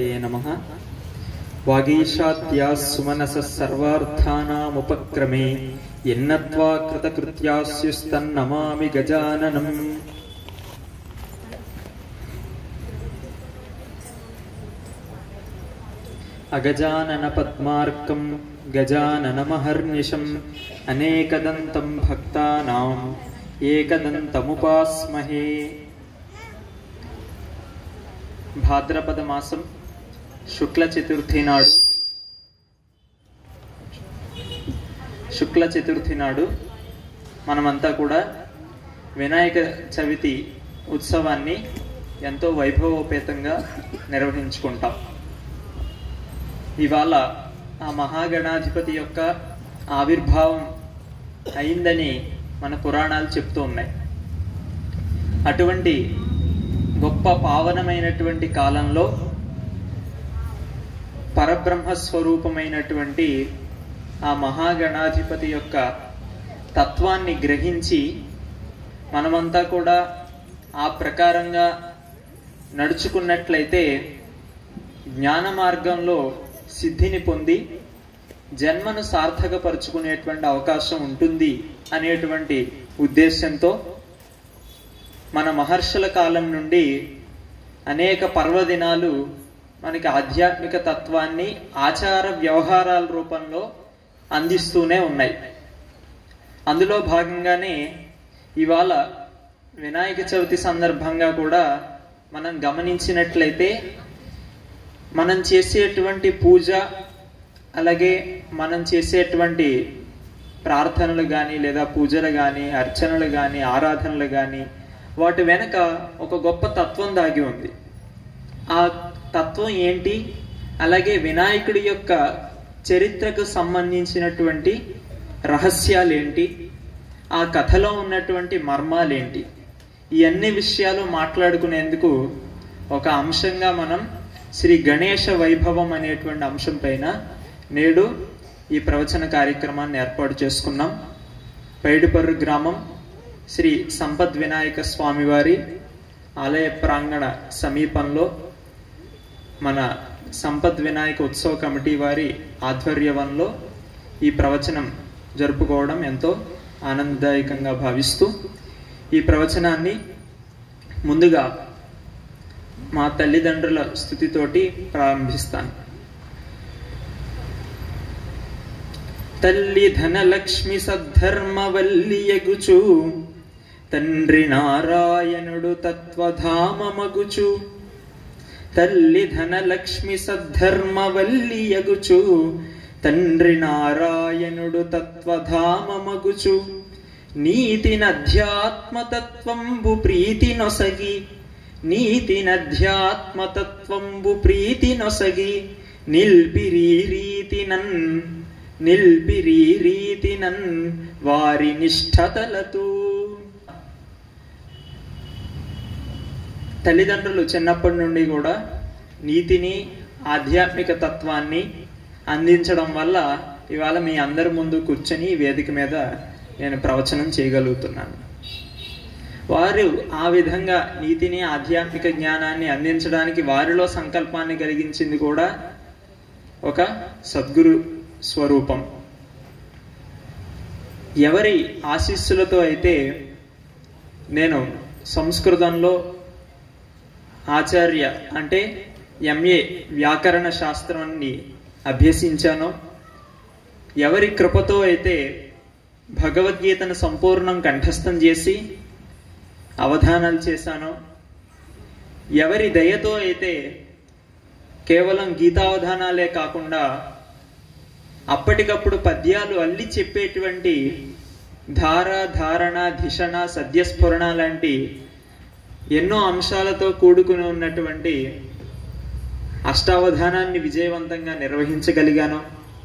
గణపతయే నమ వాగీషాద్యా సుమనస సర్వార్థానాముపక్రమే ఎన్నత్వా కృతకృత్యాస్యుస్తన్నమామి గజాననం అగజానన పద్మార్కం గజాననమహర్నిశం అనేకదంతం భక్తానాం ఏకదంతముపాస్మహే భాద్రపద మాసం శుక్ల చతుర్థి నాడు శుక్ల చతుర్థి నాడు మనమంతా కూడా వినాయక చవితి ఉత్సవాన్ని ఎంతో వైభవోపేతంగా నిర్వహించుకుంటాం ఇవాళ ఆ మహాగణాధిపతి యొక్క ఆవిర్భావం అయిందని మన పురాణాలు చెప్తూ ఉన్నాయి అటువంటి గొప్ప పావనమైనటువంటి కాలంలో పరబ్రహ్మ స్వరూపమైనటువంటి ఆ మహాగణాధిపతి యొక్క తత్వాన్ని గ్రహించి మనమంతా కూడా ఆ ప్రకారంగా నడుచుకున్నట్లయితే జ్ఞాన మార్గంలో సిద్ధిని పొంది జన్మను సార్థకపరుచుకునేటువంటి అవకాశం ఉంటుంది అనేటువంటి ఉద్దేశంతో మన మహర్షుల కాలం నుండి అనేక పర్వదినాలు మనకి ఆధ్యాత్మిక తత్వాన్ని ఆచార వ్యవహారాల రూపంలో అందిస్తూనే ఉన్నాయి అందులో భాగంగానే ఇవాళ వినాయక చవితి సందర్భంగా కూడా మనం గమనించినట్లయితే మనం చేసేటువంటి పూజ అలాగే మనం చేసేటువంటి ప్రార్థనలు కానీ లేదా పూజలు కానీ అర్చనలు కానీ ఆరాధనలు కానీ వాటి వెనక ఒక గొప్ప తత్వం దాగి ఉంది ఆ తత్వం ఏంటి అలాగే వినాయకుడి యొక్క చరిత్రకు సంబంధించినటువంటి రహస్యాలు ఏంటి ఆ కథలో ఉన్నటువంటి మర్మాలేంటి ఈ అన్ని విషయాలు మాట్లాడుకునేందుకు ఒక అంశంగా మనం శ్రీ గణేష వైభవం అనేటువంటి అంశం పైన నేడు ఈ ప్రవచన కార్యక్రమాన్ని ఏర్పాటు చేసుకున్నాం పైడిపర్రు గ్రామం శ్రీ సంపద్ వినాయక స్వామివారి ఆలయ ప్రాంగణ సమీపంలో మన సంపద్ వినాయక ఉత్సవ కమిటీ వారి ఆధ్వర్యంలో ఈ ప్రవచనం జరుపుకోవడం ఎంతో ఆనందదాయకంగా భావిస్తూ ఈ ప్రవచనాన్ని ముందుగా మా తల్లిదండ్రుల స్థుతితోటి ప్రారంభిస్తాను తల్లి ధనలక్ష్మి సద్ధర్మవల్లియగుచు తండ్రి నారాయణుడు తత్వధామమగుచు తల్లి ధనలక్ష్మి సద్ధర్మవల్లియగుచు తండ్రి నారాయణుడు తత్వధామమగుచు నీతినధ్యాత్మతత్వంబు ప్రీతి నొసగి నీతినధ్యాత్మతత్వంబు ప్రీతి నొసగి నిల్పిరి రీతినన్ నిల్పిరి రీతినన్ వారి నిష్ఠతలతూ తల్లిదండ్రులు చిన్నప్పటి నుండి కూడా నీతిని ఆధ్యాత్మిక తత్వాన్ని అందించడం వల్ల ఇవాళ మీ అందరి ముందు కూర్చొని ఈ వేదిక మీద నేను ప్రవచనం చేయగలుగుతున్నాను వారు ఆ విధంగా నీతిని ఆధ్యాత్మిక జ్ఞానాన్ని అందించడానికి వారిలో సంకల్పాన్ని కలిగించింది కూడా ఒక సద్గురు స్వరూపం ఎవరి ఆశీస్సులతో అయితే నేను సంస్కృతంలో ఆచార్య అంటే ఎంఏ వ్యాకరణ శాస్త్రాన్ని అభ్యసించానో ఎవరి కృపతో అయితే భగవద్గీతను సంపూర్ణం కంఠస్థం చేసి అవధానాలు చేశానో ఎవరి దయతో అయితే కేవలం గీతావధానాలే కాకుండా అప్పటికప్పుడు పద్యాలు అల్లి చెప్పేటువంటి ధార ధారణ ధిషణ సద్యస్ఫురణ లాంటి ఎన్నో అంశాలతో కూడుకుని ఉన్నటువంటి అష్టావధానాన్ని విజయవంతంగా నిర్వహించగలిగాను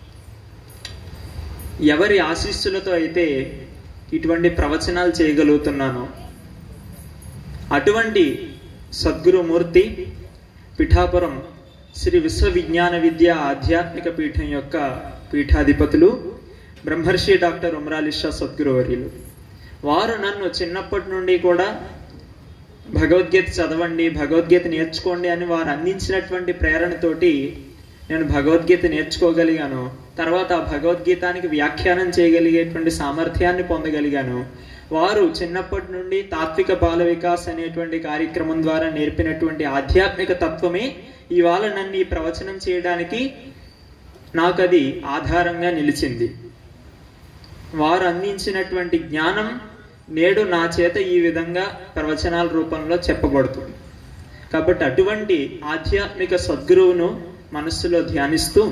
ఎవరి ఆశీస్సులతో అయితే ఇటువంటి ప్రవచనాలు చేయగలుగుతున్నాను అటువంటి సద్గురుమూర్తి పిఠాపురం శ్రీ విశ్వవిజ్ఞాన విద్య ఆధ్యాత్మిక పీఠం యొక్క పీఠాధిపతులు బ్రహ్మర్షి డాక్టర్ ఉమరాలిషా సద్గురువర్యులు వారు నన్ను చిన్నప్పటి నుండి కూడా భగవద్గీత చదవండి భగవద్గీత నేర్చుకోండి అని వారు అందించినటువంటి ప్రేరణతోటి నేను భగవద్గీత నేర్చుకోగలిగాను తర్వాత ఆ భగవద్గీతానికి వ్యాఖ్యానం చేయగలిగేటువంటి సామర్థ్యాన్ని పొందగలిగాను వారు చిన్నప్పటి నుండి తాత్విక బాల వికాస్ అనేటువంటి కార్యక్రమం ద్వారా నేర్పినటువంటి ఆధ్యాత్మిక తత్వమే ఇవాళ నన్ను ఈ ప్రవచనం చేయడానికి నాకు అది ఆధారంగా నిలిచింది వారు అందించినటువంటి జ్ఞానం నేడు నా చేత ఈ విధంగా ప్రవచనాల రూపంలో చెప్పబడుతుంది కాబట్టి అటువంటి ఆధ్యాత్మిక సద్గురువును మనస్సులో ధ్యానిస్తూ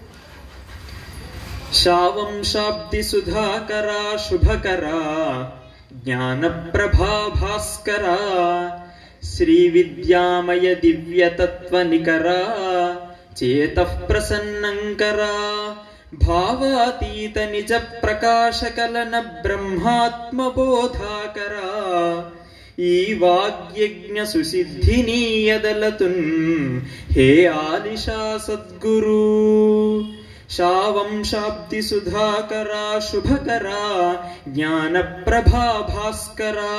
శావంశాబ్ది సుధాకరా శుభకరా జ్ఞాన ప్రభా భాస్కరా శ్రీ విద్యామయ దివ్యతత్వ నికరా చేత ప్రసన్నంకరా భావాతీత నిజ ప్రకాశకలన బ్రహ్మాత్మ బోధాకరా ఈ వాగ్యజ్ఞ సుసిద్ధినీయదలతున్ హే ఆలిషా సద్గురు శావంశాబ్ది సుధాకరా శుభకరా జ్ఞాన ప్రభా భాస్కరా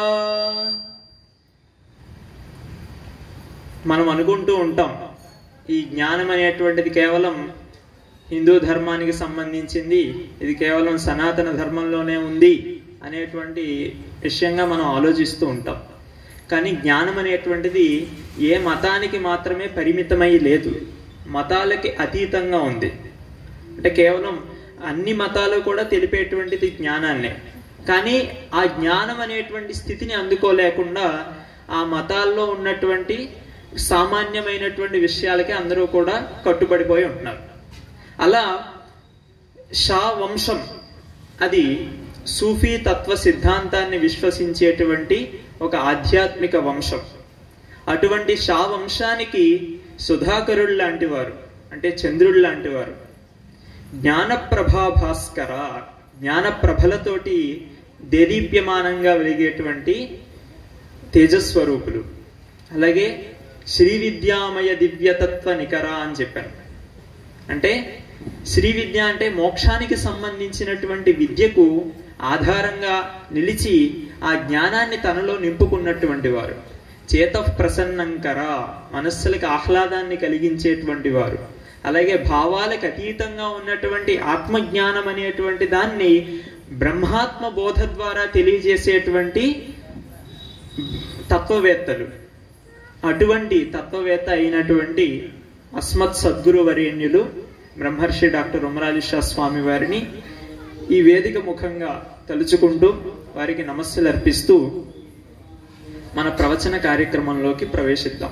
మనం అనుకుంటూ ఉంటాం ఈ జ్ఞానం అనేటువంటిది కేవలం హిందూ ధర్మానికి సంబంధించింది ఇది కేవలం సనాతన ధర్మంలోనే ఉంది అనేటువంటి విషయంగా మనం ఆలోచిస్తూ ఉంటాం కానీ జ్ఞానం అనేటువంటిది ఏ మతానికి మాత్రమే పరిమితమై లేదు మతాలకి అతీతంగా ఉంది అంటే కేవలం అన్ని మతాలు కూడా తెలిపేటువంటిది జ్ఞానాన్నే కానీ ఆ జ్ఞానం అనేటువంటి స్థితిని అందుకోలేకుండా ఆ మతాల్లో ఉన్నటువంటి సామాన్యమైనటువంటి విషయాలకి అందరూ కూడా కట్టుబడిపోయి ఉంటున్నారు అలా షా వంశం అది సూఫీ తత్వ సిద్ధాంతాన్ని విశ్వసించేటువంటి ఒక ఆధ్యాత్మిక వంశం అటువంటి షా వంశానికి సుధాకరుడు లాంటి వారు అంటే చంద్రుడు లాంటి వారు జ్ఞానప్రభా భాస్కర జ్ఞానప్రభలతోటి దేదీప్యమానంగా వెలిగేటువంటి తేజస్వరూపులు అలాగే శ్రీ విద్యామయ దివ్యతత్వ నికర అని చెప్పాను అంటే శ్రీ విద్య అంటే మోక్షానికి సంబంధించినటువంటి విద్యకు ఆధారంగా నిలిచి ఆ జ్ఞానాన్ని తనలో నింపుకున్నటువంటి వారు చేత ప్రసన్నంకర మనస్సులకు ఆహ్లాదాన్ని కలిగించేటువంటి వారు అలాగే భావాలకు అతీతంగా ఉన్నటువంటి ఆత్మజ్ఞానం అనేటువంటి దాన్ని బ్రహ్మాత్మ బోధ ద్వారా తెలియజేసేటువంటి తత్వవేత్తలు అటువంటి తత్వవేత్త అయినటువంటి అస్మత్ సద్గురు వరేణ్యులు బ్రహ్మర్షి డాక్టర్ ఉమరాజు షా స్వామి వారిని ఈ వేదిక ముఖంగా తలుచుకుంటూ వారికి నమస్సులు అర్పిస్తూ మన ప్రవచన కార్యక్రమంలోకి ప్రవేశిద్దాం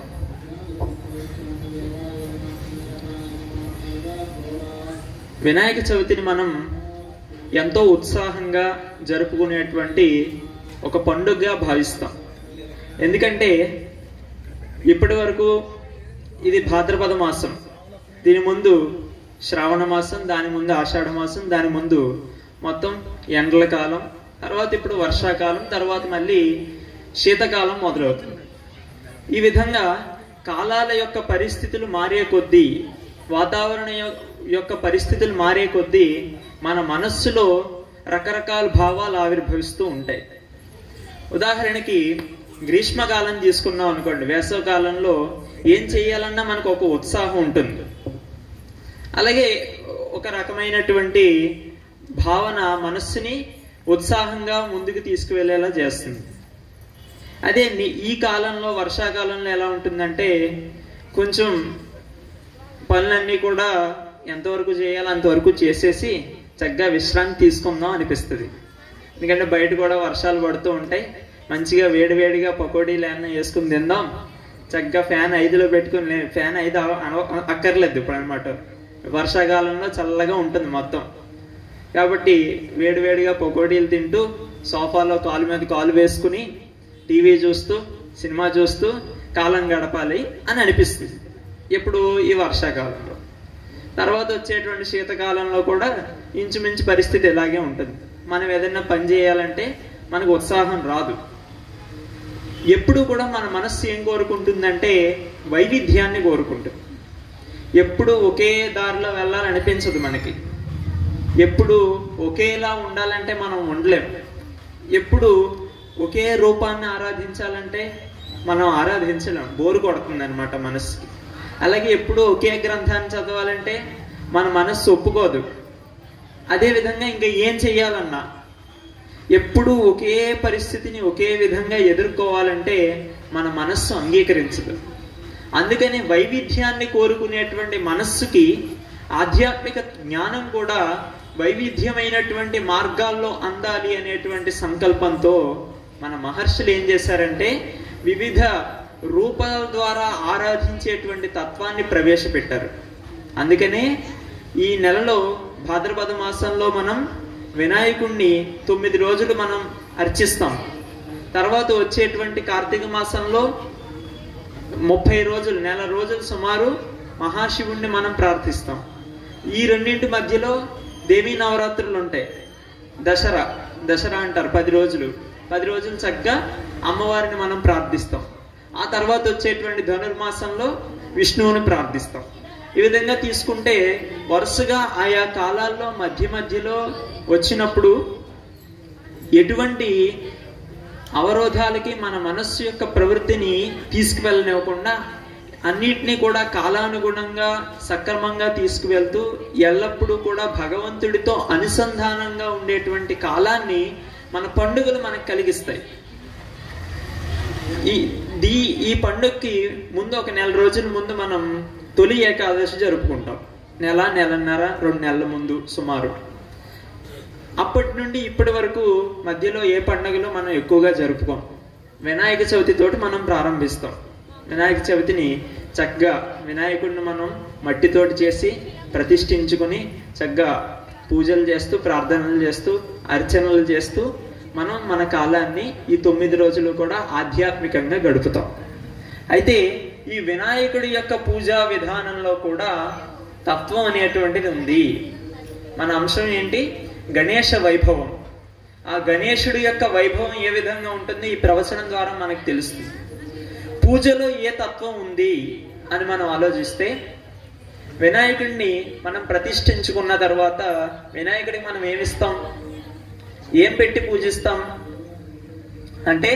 వినాయక చవితిని మనం ఎంతో ఉత్సాహంగా జరుపుకునేటువంటి ఒక పండుగగా భావిస్తాం ఎందుకంటే ఇప్పటి వరకు ఇది భాద్రపద మాసం దీని ముందు శ్రావణ మాసం దాని ముందు ఆషాఢ మాసం దాని ముందు మొత్తం ఎండల కాలం తర్వాత ఇప్పుడు వర్షాకాలం తర్వాత మళ్ళీ శీతకాలం మొదలవుతుంది ఈ విధంగా కాలాల యొక్క పరిస్థితులు మారే కొద్దీ వాతావరణ యొ- యొక్క పరిస్థితులు మారే కొద్దీ మన మనస్సులో రకరకాల భావాలు ఆవిర్భవిస్తూ ఉంటాయి ఉదాహరణకి గ్రీష్మకాలం తీసుకున్నాం అనుకోండి వేసవ కాలంలో ఏం చేయాలన్నా మనకు ఒక ఉత్సాహం ఉంటుంది అలాగే ఒక రకమైనటువంటి భావన మనస్సుని ఉత్సాహంగా ముందుకు తీసుకువెళ్ళేలా చేస్తుంది అదే మీ- ఈ కాలంలో వర్షాకాలంలో ఎలా ఉంటుందంటే కొంచెం పనులన్నీ కూడా ఎంతవరకు చేయాలో అంతవరకు చేసేసి చక్కగా విశ్రాంతి తీసుకుందాం అనిపిస్తుంది ఎందుకంటే బయట కూడా వర్షాలు పడుతూ ఉంటాయి మంచిగా వేడివేడిగా పకోడీలు ఏమన్నా వేసుకుని తిందాం చక్కగా ఫ్యాన్ ఐదులో పెట్టుకుని లే- ఫ్యాన్ ఐదు అవ- అవ- అక్కర్లేదు ఇప్పుడు అనమాట వర్షాకాలంలో చల్లగా ఉంటుంది మొత్తం కాబట్టి వేడివేడిగా పకోడీలు తింటూ సోఫాలో కాలు మీద కాలు వేసుకుని టీవీ చూస్తూ సినిమా చూస్తూ కాలం గడపాలి అని అనిపిస్తుంది ఇప్పుడు ఈ వర్షాకాలంలో తర్వాత వచ్చేటువంటి శీతకాలంలో కూడా ఇంచుమించు పరిస్థితి ఇలాగే ఉంటుంది మనం ఏదైనా పని చేయాలంటే మనకు ఉత్సాహం రాదు ఎప్పుడు కూడా మన మనస్సు ఏం కోరుకుంటుందంటే వైవిధ్యాన్ని కోరుకుంటుంది ఎప్పుడు ఒకే దారిలో వెళ్ళాలనిపించదు మనకి ఎప్పుడు ఒకేలా ఉండాలంటే మనం ఉండలేము ఎప్పుడు ఒకే రూపాన్ని ఆరాధించాలంటే మనం ఆరాధించలేం బోరు కొడుతుంది అనమాట మనసుకి అలాగే ఎప్పుడు ఒకే గ్రంథాన్ని చదవాలంటే మన మనస్సు ఒప్పుకోదు అదే విధంగా ఇంకా ఏం చెయ్యాలన్నా ఎప్పుడు ఒకే పరిస్థితిని ఒకే విధంగా ఎదుర్కోవాలంటే మన మనస్సు అంగీకరించదు అందుకని వైవిధ్యాన్ని కోరుకునేటువంటి మనస్సుకి ఆధ్యాత్మిక జ్ఞానం కూడా వైవిధ్యమైనటువంటి మార్గాల్లో అందాలి అనేటువంటి సంకల్పంతో మన మహర్షులు ఏం చేశారంటే వివిధ రూపాల ద్వారా ఆరాధించేటువంటి తత్వాన్ని ప్రవేశపెట్టారు అందుకనే ఈ నెలలో భాద్రపద మాసంలో మనం వినాయకుణ్ణి తొమ్మిది రోజులు మనం అర్చిస్తాం తర్వాత వచ్చేటువంటి కార్తీక మాసంలో ముప్పై రోజులు నెల రోజులు సుమారు మహాశివుణ్ణి మనం ప్రార్థిస్తాం ఈ రెండింటి మధ్యలో దేవీ నవరాత్రులు ఉంటాయి దసరా దసరా అంటారు పది రోజులు పది రోజులు చక్కగా అమ్మవారిని మనం ప్రార్థిస్తాం ఆ తర్వాత వచ్చేటువంటి ధనుర్మాసంలో విష్ణువుని ప్రార్థిస్తాం ఈ విధంగా తీసుకుంటే వరుసగా ఆయా కాలాల్లో మధ్య మధ్యలో వచ్చినప్పుడు ఎటువంటి అవరోధాలకి మన మనస్సు యొక్క ప్రవృత్తిని తీసుకువెళ్ళనివ్వకుండా అన్నిటినీ కూడా కాలానుగుణంగా సక్రమంగా తీసుకువెళ్తూ ఎల్లప్పుడూ కూడా భగవంతుడితో అనుసంధానంగా ఉండేటువంటి కాలాన్ని మన పండుగలు మనకు కలిగిస్తాయి ఈ దీ ఈ పండుగకి ముందు ఒక నెల రోజుల ముందు మనం తొలి ఏకాదశి జరుపుకుంటాం నెల నెలన్నర రెండు నెలల ముందు సుమారు అప్పటి నుండి ఇప్పటి వరకు మధ్యలో ఏ పండుగలు మనం ఎక్కువగా జరుపుకోం వినాయక చవితి తోటి మనం ప్రారంభిస్తాం వినాయక చవితిని చక్కగా వినాయకుడిని మనం మట్టితోటి చేసి ప్రతిష్ఠించుకొని చక్కగా పూజలు చేస్తూ ప్రార్థనలు చేస్తూ అర్చనలు చేస్తూ మనం మన కాలాన్ని ఈ తొమ్మిది రోజులు కూడా ఆధ్యాత్మికంగా గడుపుతాం అయితే ఈ వినాయకుడి యొక్క పూజా విధానంలో కూడా తత్వం అనేటువంటిది ఉంది మన అంశం ఏంటి గణేష వైభవం ఆ గణేశుడి యొక్క వైభవం ఏ విధంగా ఉంటుంది ఈ ప్రవచనం ద్వారా మనకు తెలుస్తుంది పూజలో ఏ తత్వం ఉంది అని మనం ఆలోచిస్తే వినాయకుడిని మనం ప్రతిష్ఠించుకున్న తర్వాత వినాయకుడికి మనం ఏమిస్తాం ఏం పెట్టి పూజిస్తాం అంటే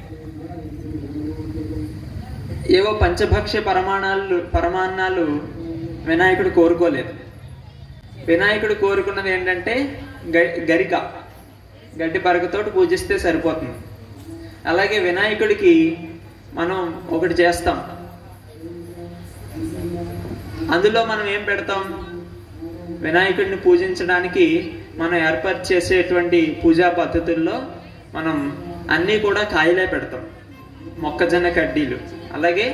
ఏవో పంచభక్ష పరమాణాలు పరమాన్నాలు వినాయకుడు కోరుకోలేదు వినాయకుడు కోరుకున్నది ఏంటంటే గ- గరిక గడ్డి పరకతోటి పూజిస్తే సరిపోతుంది అలాగే వినాయకుడికి మనం ఒకటి చేస్తాం అందులో మనం ఏం పెడతాం వినాయకుడిని పూజించడానికి మనం ఏర్పాటు చేసేటువంటి పూజా పద్ధతుల్లో మనం అన్నీ కూడా కాయలే పెడతాం మొక్కజొన్న కడ్డీలు అలాగే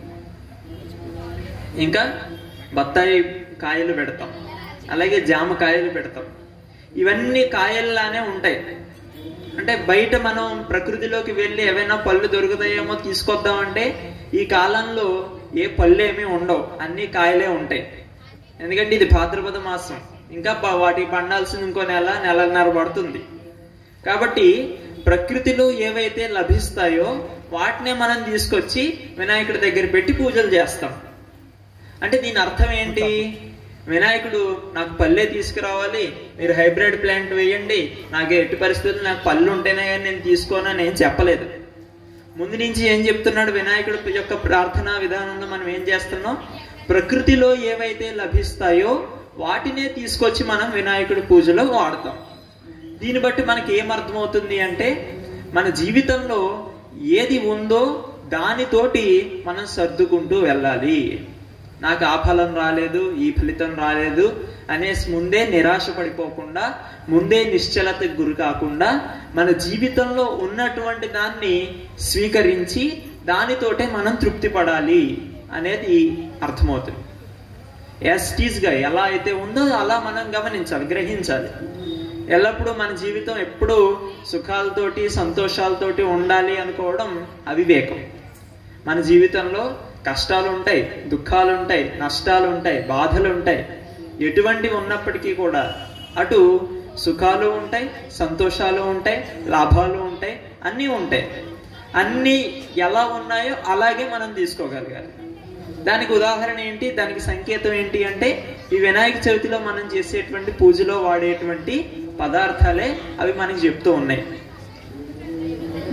ఇంకా బత్తాయి కాయలు పెడతాం అలాగే జామ కాయలు పెడతాం ఇవన్నీ కాయల్లానే ఉంటాయి అంటే బయట మనం ప్రకృతిలోకి వెళ్ళి ఏవైనా పళ్ళు దొరుకుతాయేమో తీసుకొద్దామంటే ఈ కాలంలో ఏ పళ్ళు ఏమీ ఉండవు అన్ని కాయలే ఉంటాయి ఎందుకంటే ఇది భాద్రపద మాసం ఇంకా ప- వాటికి పండాల్సింది ఇంకో నెల నెలన్నర పడుతుంది కాబట్టి ప్రకృతిలో ఏవైతే లభిస్తాయో వాటినే మనం తీసుకొచ్చి వినాయకుడి దగ్గర పెట్టి పూజలు చేస్తాం అంటే దీని అర్థం ఏంటి వినాయకుడు నాకు పల్లె తీసుకురావాలి మీరు హైబ్రిడ్ ప్లాంట్ వేయండి నాకు ఎట్టి పరిస్థితులు నాకు పళ్ళు ఉంటేనే కానీ నేను తీసుకోనని ఏం చెప్పలేదు ముందు నుంచి ఏం చెప్తున్నాడు వినాయకుడు యొక్క ప్రార్థనా విధానంలో మనం ఏం చేస్తున్నాం ప్రకృతిలో ఏవైతే లభిస్తాయో వాటినే తీసుకొచ్చి మనం వినాయకుడి పూజలో వాడతాం దీన్ని బట్టి మనకి ఏం అర్థమవుతుంది అంటే మన జీవితంలో ఏది ఉందో దానితోటి మనం సర్దుకుంటూ వెళ్ళాలి నాకు ఆ ఫలం రాలేదు ఈ ఫలితం రాలేదు అనేసి ముందే నిరాశ పడిపోకుండా ముందే నిశ్చలతకు గురి కాకుండా మన జీవితంలో ఉన్నటువంటి దాన్ని స్వీకరించి దానితోటే మనం తృప్తి పడాలి అనేది అర్థమవుతుంది యాస్టీస్ గా ఎలా అయితే ఉందో అలా మనం గమనించాలి గ్రహించాలి ఎల్లప్పుడూ మన జీవితం ఎప్పుడూ సుఖాలతోటి సంతోషాలతోటి ఉండాలి అనుకోవడం అవివేకం మన జీవితంలో కష్టాలు ఉంటాయి దుఃఖాలు ఉంటాయి నష్టాలు ఉంటాయి బాధలు ఉంటాయి ఎటువంటివి ఉన్నప్పటికీ కూడా అటు సుఖాలు ఉంటాయి సంతోషాలు ఉంటాయి లాభాలు ఉంటాయి అన్నీ ఉంటాయి అన్నీ ఎలా ఉన్నాయో అలాగే మనం తీసుకోగలగాలి దానికి ఉదాహరణ ఏంటి దానికి సంకేతం ఏంటి అంటే ఈ వినాయక చవితిలో మనం చేసేటువంటి పూజలో వాడేటువంటి పదార్థాలే అవి మనకి చెప్తూ ఉన్నాయి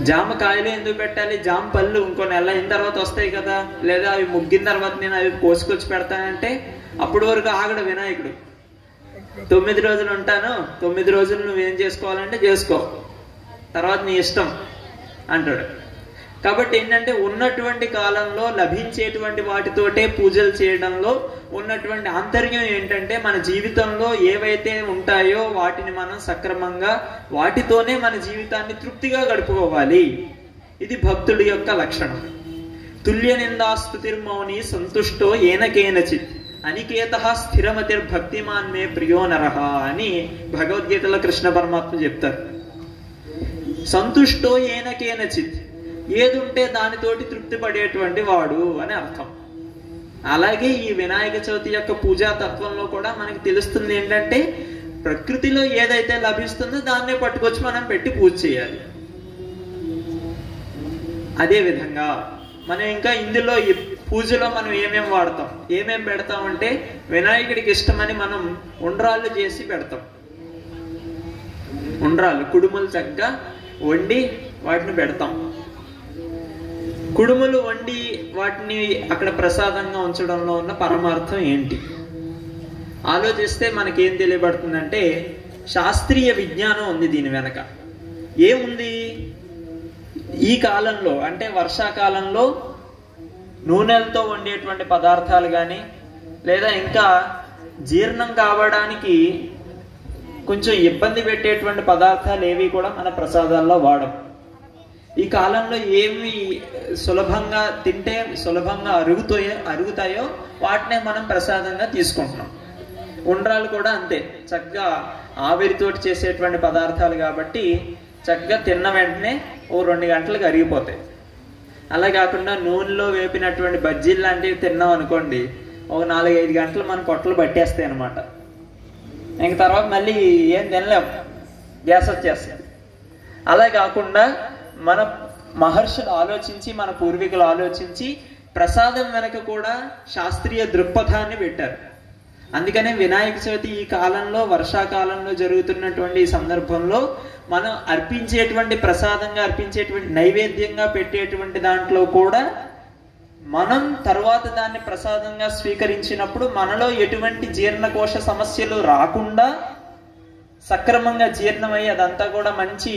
జామకాయలు ఎందుకు పెట్టాలి జామ పళ్ళు ఇంకో నెల అయిన తర్వాత వస్తాయి కదా లేదా అవి ముగ్గిన తర్వాత నేను అవి కోసుకొచ్చి పెడతానంటే అప్పటి వరకు ఆగడు వినాయకుడు తొమ్మిది రోజులు ఉంటాను తొమ్మిది రోజులు నువ్వేం చేసుకోవాలంటే చేసుకో తర్వాత నీ ఇష్టం అంటాడు కాబట్టి ఏంటంటే ఉన్నటువంటి కాలంలో లభించేటువంటి వాటితోటే పూజలు చేయడంలో ఉన్నటువంటి ఆంతర్యం ఏంటంటే మన జీవితంలో ఏవైతే ఉంటాయో వాటిని మనం సక్రమంగా వాటితోనే మన జీవితాన్ని తృప్తిగా గడుపుకోవాలి ఇది భక్తుడి యొక్క లక్షణం తుల్య నిందాస్తుతిర్మౌని సంతుష్టో ఏనకేనచిత్ అనికేత స్థిరమతిర్భక్తిమాన్ మే ప్రియో నరహ అని భగవద్గీతలో కృష్ణ పరమాత్మ చెప్తారు సంతుష్టో ఏనకేనచిత్ ఏదుంటే దానితోటి తృప్తి పడేటువంటి వాడు అని అర్థం అలాగే ఈ వినాయక చవితి యొక్క పూజా తత్వంలో కూడా మనకి తెలుస్తుంది ఏంటంటే ప్రకృతిలో ఏదైతే లభిస్తుందో దాన్నే పట్టుకొచ్చి మనం పెట్టి పూజ చేయాలి అదే విధంగా మనం ఇంకా ఇందులో ఈ పూజలో మనం ఏమేం వాడతాం ఏమేం పెడతాం అంటే వినాయకుడికి ఇష్టమని మనం ఉండ్రాళ్ళు చేసి పెడతాం ఉండ్రాళ్ళు కుడుములు చక్కగా వండి వాటిని పెడతాం కుడుములు వండి వాటిని అక్కడ ప్రసాదంగా ఉంచడంలో ఉన్న పరమార్థం ఏంటి ఆలోచిస్తే మనకేం తెలియబడుతుందంటే శాస్త్రీయ విజ్ఞానం ఉంది దీని వెనక ఏముంది ఈ కాలంలో అంటే వర్షాకాలంలో నూనెలతో వండేటువంటి పదార్థాలు కానీ లేదా ఇంకా జీర్ణం కావడానికి కొంచెం ఇబ్బంది పెట్టేటువంటి పదార్థాలు ఏవి కూడా మన ప్రసాదాల్లో వాడం ఈ కాలంలో ఏమి సులభంగా తింటే సులభంగా అరుగుతాయో అరుగుతాయో వాటినే మనం ప్రసాదంగా తీసుకుంటున్నాం ఉండ్రాలు కూడా అంతే చక్కగా ఆవిరితోటి చేసేటువంటి పదార్థాలు కాబట్టి చక్కగా తిన్న వెంటనే ఓ రెండు గంటలకు అరిగిపోతాయి అలా కాకుండా నూనెలో వేపినటువంటి బజ్జీలు లాంటివి తిన్నాం అనుకోండి ఒక నాలుగు ఐదు గంటలు మన పొట్టలు పట్టేస్తాయి అనమాట ఇంక తర్వాత మళ్ళీ ఏం తినలేం గ్యాస్ వచ్చేస్తుంది అలా కాకుండా మన మహర్షులు ఆలోచించి మన పూర్వీకులు ఆలోచించి ప్రసాదం వెనక కూడా శాస్త్రీయ దృక్పథాన్ని పెట్టారు అందుకనే వినాయక చవితి ఈ కాలంలో వర్షాకాలంలో జరుగుతున్నటువంటి ఈ సందర్భంలో మనం అర్పించేటువంటి ప్రసాదంగా అర్పించేటువంటి నైవేద్యంగా పెట్టేటువంటి దాంట్లో కూడా మనం తర్వాత దాన్ని ప్రసాదంగా స్వీకరించినప్పుడు మనలో ఎటువంటి జీర్ణకోశ సమస్యలు రాకుండా సక్రమంగా జీర్ణమై అదంతా కూడా మంచి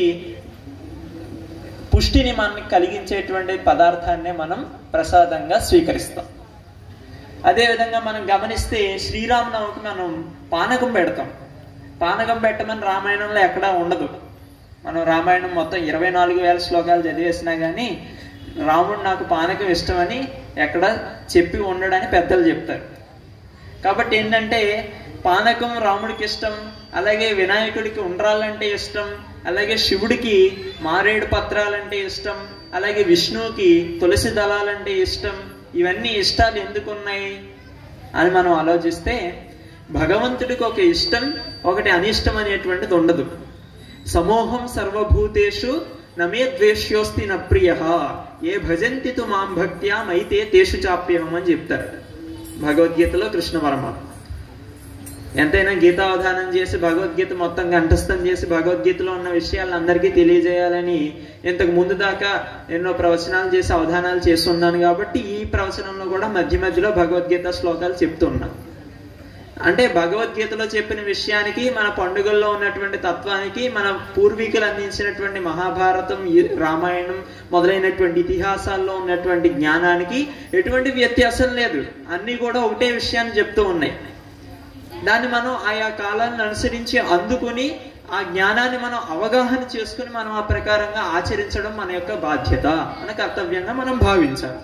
పుష్టిని మనకి కలిగించేటువంటి పదార్థాన్నే మనం ప్రసాదంగా స్వీకరిస్తాం అదేవిధంగా మనం గమనిస్తే శ్రీరామనవమికి మనం పానకం పెడతాం పానకం పెట్టమని రామాయణంలో ఎక్కడా ఉండదు మనం రామాయణం మొత్తం ఇరవై నాలుగు వేల శ్లోకాలు చదివేసినా కానీ రాముడు నాకు పానకం ఇష్టమని ఎక్కడ చెప్పి ఉండడని పెద్దలు చెప్తారు కాబట్టి ఏంటంటే పానకం రాముడికి ఇష్టం అలాగే వినాయకుడికి ఉండ్రాలంటే ఇష్టం అలాగే శివుడికి మారేడు పత్రాలంటే ఇష్టం అలాగే విష్ణువుకి తులసి దళాలంటే ఇష్టం ఇవన్నీ ఇష్టాలు ఎందుకు ఉన్నాయి అని మనం ఆలోచిస్తే భగవంతుడికి ఒక ఇష్టం ఒకటి అనిష్టం అనేటువంటిది ఉండదు సమూహం సర్వభూతేషు నమే ద్వేష్యోస్తి న ప్రియ ఏ భజంతి తు మాం భక్త్యా మైతే తేషు చాప్యహం అని చెప్తారు భగవద్గీతలో కృష్ణ పరమాత్మ ఎంతైనా గీతావధానం చేసి భగవద్గీత మొత్తం కంఠస్థం చేసి భగవద్గీతలో ఉన్న విషయాలను అందరికీ తెలియజేయాలని ఇంతకు ముందు దాకా ఎన్నో ప్రవచనాలు చేసి అవధానాలు చేస్తున్నాను కాబట్టి ఈ ప్రవచనంలో కూడా మధ్య మధ్యలో భగవద్గీత శ్లోకాలు చెప్తున్నా అంటే భగవద్గీతలో చెప్పిన విషయానికి మన పండుగల్లో ఉన్నటువంటి తత్వానికి మన పూర్వీకులు అందించినటువంటి మహాభారతం ఈ- రామాయణం మొదలైనటువంటి ఇతిహాసాల్లో ఉన్నటువంటి జ్ఞానానికి ఎటువంటి వ్యత్యాసం లేదు అన్నీ కూడా ఒకటే విషయాన్ని చెప్తూ ఉన్నాయి దాన్ని మనం ఆయా కాలాలను అనుసరించి అందుకుని ఆ జ్ఞానాన్ని మనం అవగాహన చేసుకుని మనం ఆ ప్రకారంగా ఆచరించడం మన యొక్క బాధ్యత మన కర్తవ్యంగా మనం భావించాలి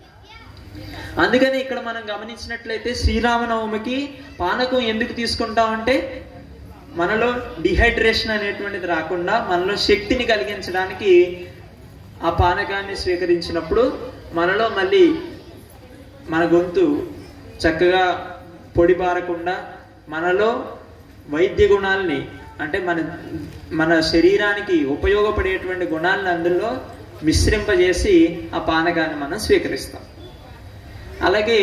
అందుకని ఇక్కడ మనం గమనించినట్లయితే శ్రీరామనవమికి పానకం ఎందుకు తీసుకుంటామంటే మనలో డిహైడ్రేషన్ అనేటువంటిది రాకుండా మనలో శక్తిని కలిగించడానికి ఆ పానకాన్ని స్వీకరించినప్పుడు మనలో మళ్ళీ మన గొంతు చక్కగా పొడిబారకుండా మనలో వైద్య గుణాలని అంటే మన మన శరీరానికి ఉపయోగపడేటువంటి గుణాలను అందులో మిశ్రింపజేసి ఆ పానకాన్ని మనం స్వీకరిస్తాం అలాగే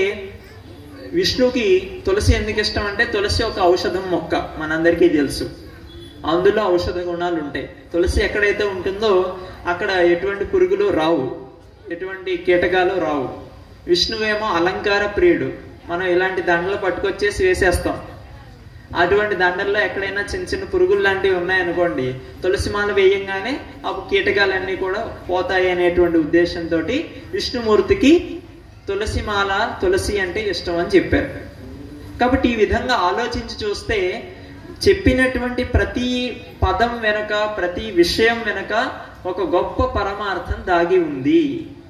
విష్ణుకి తులసి ఎందుకు ఇష్టం అంటే తులసి ఒక ఔషధం మొక్క మనందరికీ తెలుసు అందులో ఔషధ గుణాలు ఉంటాయి తులసి ఎక్కడైతే ఉంటుందో అక్కడ ఎటువంటి పురుగులు రావు ఎటువంటి కీటకాలు రావు విష్ణువేమో అలంకార ప్రియుడు మనం ఇలాంటి దండలు పట్టుకొచ్చేసి వేసేస్తాం అటువంటి దండల్లో ఎక్కడైనా చిన్న చిన్న పురుగులు లాంటివి ఉన్నాయనుకోండి తులసి మాల వేయంగానే అప్పుడు కీటకాలన్నీ కూడా పోతాయి అనేటువంటి ఉద్దేశంతో విష్ణుమూర్తికి తులసి మాల తులసి అంటే ఇష్టం అని చెప్పారు కాబట్టి ఈ విధంగా ఆలోచించి చూస్తే చెప్పినటువంటి ప్రతి పదం వెనుక ప్రతి విషయం వెనుక ఒక గొప్ప పరమార్థం దాగి ఉంది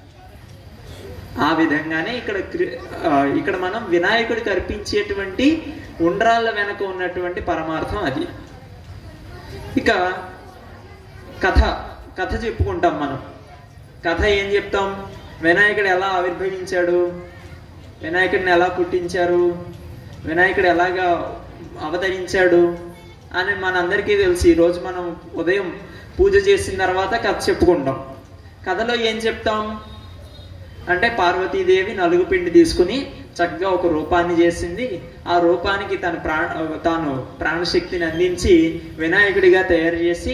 ఆ విధంగానే ఇక్కడ క్రి- ఆ, ఇక్కడ మనం వినాయకుడికి అర్పించేటువంటి ఉండ్రాళ్ళ వెనక ఉన్నటువంటి పరమార్థం అది ఇక కథ కథ చెప్పుకుంటాం మనం కథ ఏం చెప్తాం వినాయకుడు ఎలా ఆవిర్భవించాడు వినాయకుడిని ఎలా పుట్టించారు వినాయకుడు ఎలాగా అవతరించాడు అని మనందరికీ తెలుసు ఈరోజు మనం ఉదయం పూజ చేసిన తర్వాత కథ చెప్పుకుంటాం కథలో ఏం చెప్తాం అంటే పార్వతీదేవి నలుగు పిండి తీసుకుని చక్కగా ఒక రూపాన్ని చేసింది ఆ రూపానికి తన ప్రాణ తాను ప్రాణశక్తిని అందించి వినాయకుడిగా తయారు చేసి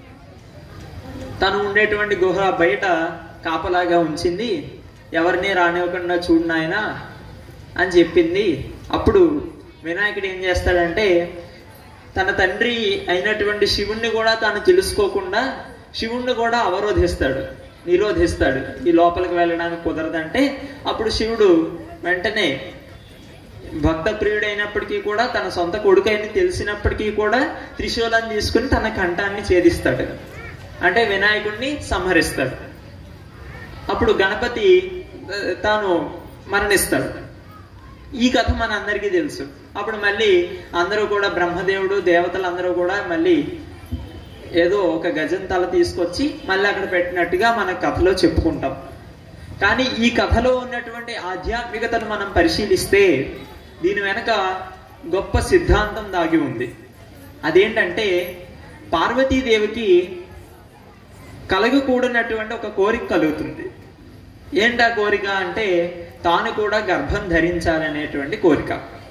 తను ఉండేటువంటి గుహ బయట కాపలాగా ఉంచింది ఎవరిని రానివ్వకుండా చూడు నాయనా అని చెప్పింది అప్పుడు వినాయకుడు ఏం చేస్తాడంటే తన తండ్రి అయినటువంటి శివుణ్ణి కూడా తాను తెలుసుకోకుండా శివుణ్ణి కూడా అవరోధిస్తాడు నిరోధిస్తాడు ఈ లోపలికి వెళ్ళడానికి కుదరదంటే అప్పుడు శివుడు వెంటనే భక్త ప్రియుడైనప్పటికీ కూడా తన సొంత కొడుకైన తెలిసినప్పటికీ కూడా త్రిశూలాన్ని తీసుకుని తన కంఠాన్ని ఛేదిస్తాడు అంటే వినాయకుడిని సంహరిస్తాడు అప్పుడు గణపతి ఆ, తాను మరణిస్తాడు ఈ కథ మన అందరికీ తెలుసు అప్పుడు మళ్ళీ అందరూ కూడా బ్రహ్మదేవుడు దేవతలు అందరూ కూడా మళ్ళీ ఏదో ఒక గజం తల తీసుకొచ్చి మళ్ళీ అక్కడ పెట్టినట్టుగా మన కథలో చెప్పుకుంటాం కానీ ఈ కథలో ఉన్నటువంటి ఆధ్యాత్మికతను మనం పరిశీలిస్తే దీని వెనక గొప్ప సిద్ధాంతం దాగి ఉంది అదేంటంటే పార్వతీదేవికి కలగకూడనటువంటి ఒక కోరిక కలుగుతుంది ఏంటా కోరిక అంటే తాను కూడా గర్భం ధరించాలనేటువంటి కోరిక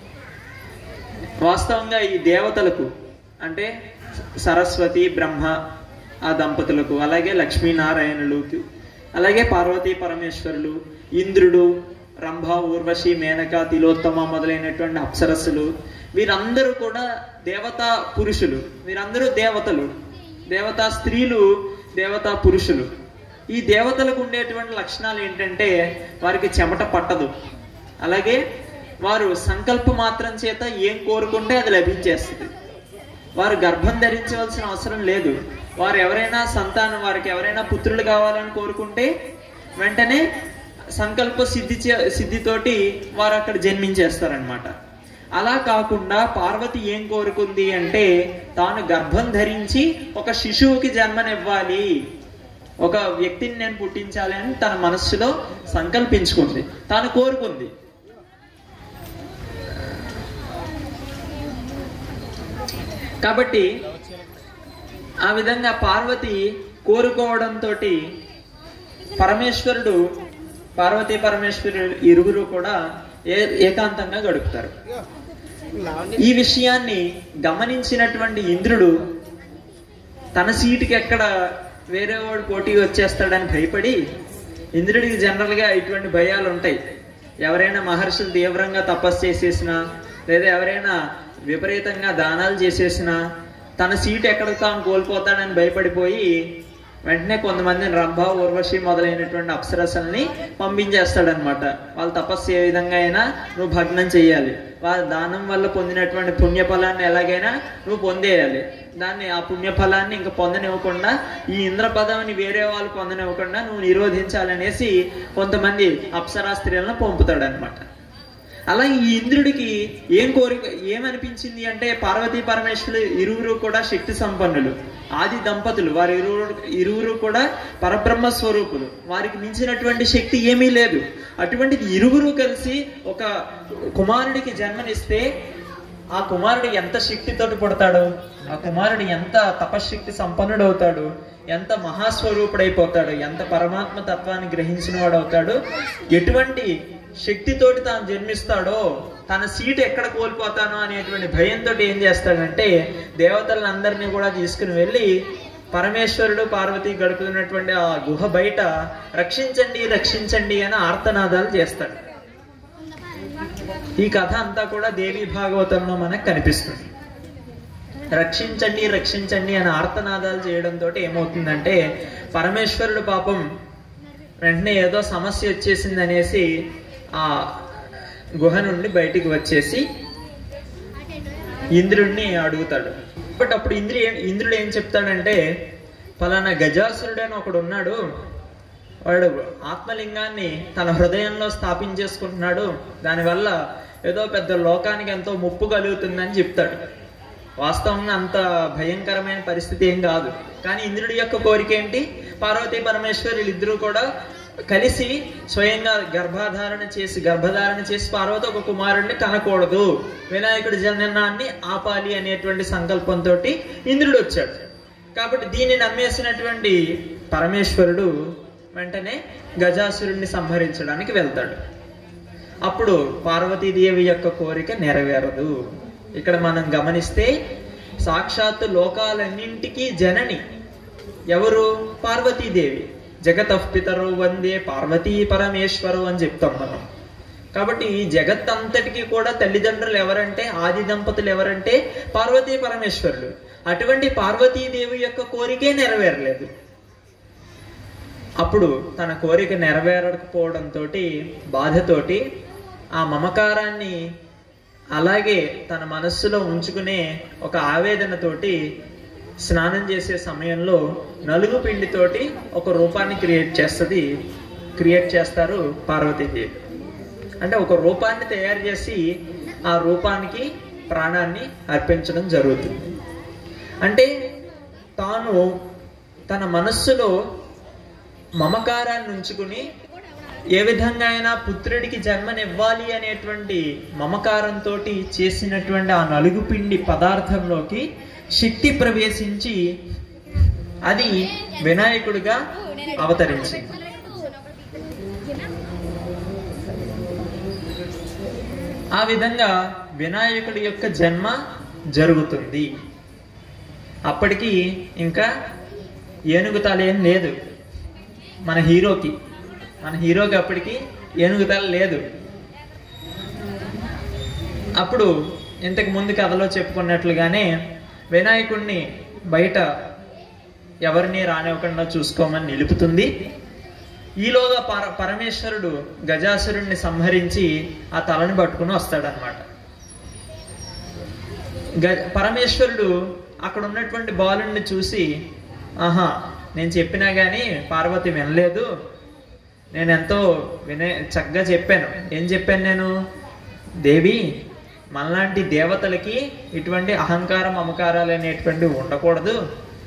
వాస్తవంగా ఈ దేవతలకు అంటే సరస్వతి బ్రహ్మ ఆ దంపతులకు అలాగే లక్ష్మీనారాయణులకు అలాగే పార్వతీ పరమేశ్వరులు ఇంద్రుడు రంభ ఊర్వశి మేనక తిలోత్తమ మొదలైనటువంటి అప్సరస్సులు వీరందరూ కూడా దేవతా పురుషులు వీరందరూ దేవతలు దేవతా స్త్రీలు దేవతా పురుషులు ఈ దేవతలకు ఉండేటువంటి లక్షణాలు ఏంటంటే వారికి చెమట పట్టదు అలాగే వారు సంకల్ప మాత్రం చేత ఏం కోరుకుంటే అది లభించేస్తుంది వారు గర్భం ధరించవలసిన అవసరం లేదు వారు ఎవరైనా సంతానం వారికి ఎవరైనా పుత్రులు కావాలని కోరుకుంటే వెంటనే సంకల్ప సిద్ధి చే- సిద్ధితోటి వారు అక్కడ జన్మించేస్తారనమాట అలా కాకుండా పార్వతి ఏం కోరుకుంది అంటే తాను గర్భం ధరించి ఒక శిశువుకి జన్మనివ్వాలి ఒక వ్యక్తిని నేను పుట్టించాలి అని తన మనస్సులో సంకల్పించుకుంది తాను కోరుకుంది కాబట్టి ఆ విధంగా పార్వతి కోరుకోవడంతో పరమేశ్వరుడు పార్వతీ పరమేశ్వరుడు ఇరువురు కూడా ఏ ఏకాంతంగా గడుపుతారు ఈ విషయాన్ని గమనించినటువంటి ఇంద్రుడు తన సీటుకి ఎక్కడ వేరే వాడు పోటీ వచ్చేస్తాడని భయపడి ఇంద్రుడికి జనరల్ గా ఇటువంటి భయాలు ఉంటాయి ఎవరైనా మహర్షులు తీవ్రంగా తపస్సు చేసేసినా లేదా ఎవరైనా విపరీతంగా దానాలు చేసేసినా తన సీటు ఎక్కడ తాను కోల్పోతాడని భయపడిపోయి వెంటనే కొంతమందిని రంభ ఊర్వశి మొదలైనటువంటి అప్సరసల్ని పంపించేస్తాడనమాట వాళ్ళ తపస్సు ఏ విధంగా అయినా నువ్వు భగ్నం చేయాలి వాళ్ళ దానం వల్ల పొందినటువంటి పుణ్యఫలాన్ని ఎలాగైనా నువ్వు పొందేయాలి దాన్ని ఆ పుణ్యఫలాన్ని ఇంకా పొందనివ్వకుండా ఈ ఇంద్ర పదవిని వేరే వాళ్ళు పొందనివ్వకుండా నువ్వు నిరోధించాలనేసి కొంతమంది అప్సరా స్త్రీలను పంపుతాడనమాట అలా ఈ ఇంద్రుడికి ఏం కోరిక ఏమనిపించింది అంటే పార్వతీ పరమేశ్వరులు ఇరువురు కూడా శక్తి సంపన్నులు ఆది దంపతులు వారి ఇరువురు ఇరువురు కూడా పరబ్రహ్మ స్వరూపులు వారికి మించినటువంటి శక్తి ఏమీ లేదు అటువంటిది ఇరువురు కలిసి ఒక కుమారుడికి జన్మనిస్తే ఆ కుమారుడు ఎంత శక్తితోటి పుడతాడు ఆ కుమారుడు ఎంత తపశక్తి సంపన్నుడు అవుతాడు ఎంత మహాస్వరూపుడైపోతాడు ఎంత పరమాత్మ తత్వాన్ని గ్రహించిన వాడు అవుతాడు ఎటువంటి శక్తితోటి తాను జన్మిస్తాడో తన సీట్ ఎక్కడ కోల్పోతానో అనేటువంటి భయంతో ఏం చేస్తాడంటే దేవతలందరినీ కూడా తీసుకుని వెళ్ళి పరమేశ్వరుడు పార్వతి గడుపుతున్నటువంటి ఆ గుహ బయట రక్షించండి రక్షించండి అని ఆర్తనాదాలు చేస్తాడు ఈ కథ అంతా కూడా దేవి భాగవతంలో మనకు కనిపిస్తుంది రక్షించండి రక్షించండి అని ఆర్తనాదాలు చేయడంతో ఏమవుతుందంటే పరమేశ్వరుడు పాపం వెంటనే ఏదో సమస్య వచ్చేసింది అనేసి ఆ గుహ నుండి బయటికి వచ్చేసి ఇంద్రుడిని అడుగుతాడు బట్ అప్పుడు ఇంద్రి ఇంద్రుడు ఏం చెప్తాడంటే ఫలానా గజాసురుడు అని ఒకడు ఉన్నాడు వాడు ఆత్మలింగాన్ని తన హృదయంలో స్థాపించేసుకుంటున్నాడు దానివల్ల ఏదో పెద్ద లోకానికి ఎంతో ముప్పు కలుగుతుందని చెప్తాడు వాస్తవంగా అంత భయంకరమైన పరిస్థితి ఏం కాదు కానీ ఇంద్రుడి యొక్క కోరిక ఏంటి పార్వతీ పరమేశ్వరులు ఇద్దరు కూడా కలిసి స్వయంగా గర్భధారణ చేసి గర్భధారణ చేసి పార్వతి ఒక కుమారుడిని కనకూడదు వినాయకుడి జననాన్ని ఆపాలి అనేటువంటి సంకల్పంతో ఇంద్రుడు వచ్చాడు కాబట్టి దీన్ని నమ్మేసినటువంటి పరమేశ్వరుడు వెంటనే గజాసురుడిని సంహరించడానికి వెళ్తాడు అప్పుడు పార్వతీదేవి యొక్క కోరిక నెరవేరదు ఇక్కడ మనం గమనిస్తే సాక్షాత్తు లోకాలన్నింటికీ జనని ఎవరు పార్వతీదేవి జగతఃపితరు వందే పార్వతీ పరమేశ్వరు అని చెప్తాం మనం కాబట్టి ఈ జగత్ అంతటికి కూడా తల్లిదండ్రులు ఎవరంటే ఆది దంపతులు ఎవరంటే పార్వతీ పరమేశ్వరులు అటువంటి పార్వతీదేవి యొక్క కోరికే నెరవేరలేదు అప్పుడు తన కోరిక నెరవేరకపోవడంతో బాధతోటి ఆ మమకారాన్ని అలాగే తన మనస్సులో ఉంచుకునే ఒక ఆవేదనతోటి స్నానం చేసే సమయంలో నలుగు పిండితోటి ఒక రూపాన్ని క్రియేట్ చేస్తుంది క్రియేట్ చేస్తారు పార్వతీదేవి అంటే ఒక రూపాన్ని తయారు చేసి ఆ రూపానికి ప్రాణాన్ని అర్పించడం జరుగుతుంది అంటే తాను తన మనస్సులో మమకారాన్ని ఉంచుకుని ఏ విధంగా అయినా పుత్రుడికి జన్మనివ్వాలి అనేటువంటి మమకారంతో చేసినటువంటి ఆ నలుగు పిండి పదార్థంలోకి శక్తి ప్రవేశించి అది వినాయకుడిగా అవతరించింది ఆ విధంగా వినాయకుడి యొక్క జన్మ జరుగుతుంది అప్పటికి ఇంకా ఏనుగు తల ఏం లేదు మన హీరోకి మన హీరోకి అప్పటికి ఏనుగు తల లేదు అప్పుడు ఇంతకు ముందు కథలో చెప్పుకున్నట్లుగానే వినాయకుడిని బయట ఎవరిని రానివ్వకుండా చూసుకోమని నిలుపుతుంది ఈలోగా పర పరమేశ్వరుడు గజాసురుణ్ణి సంహరించి ఆ తలని పట్టుకుని వస్తాడనమాట గ పరమేశ్వరుడు అక్కడ ఉన్నటువంటి బాలుడిని చూసి ఆహా నేను చెప్పినా కానీ పార్వతి వినలేదు నేను ఎంతో వినే చక్కగా చెప్పాను ఏం చెప్పాను నేను దేవి మనలాంటి దేవతలకి ఇటువంటి అహంకారం అమకారాలు అనేటువంటివి ఉండకూడదు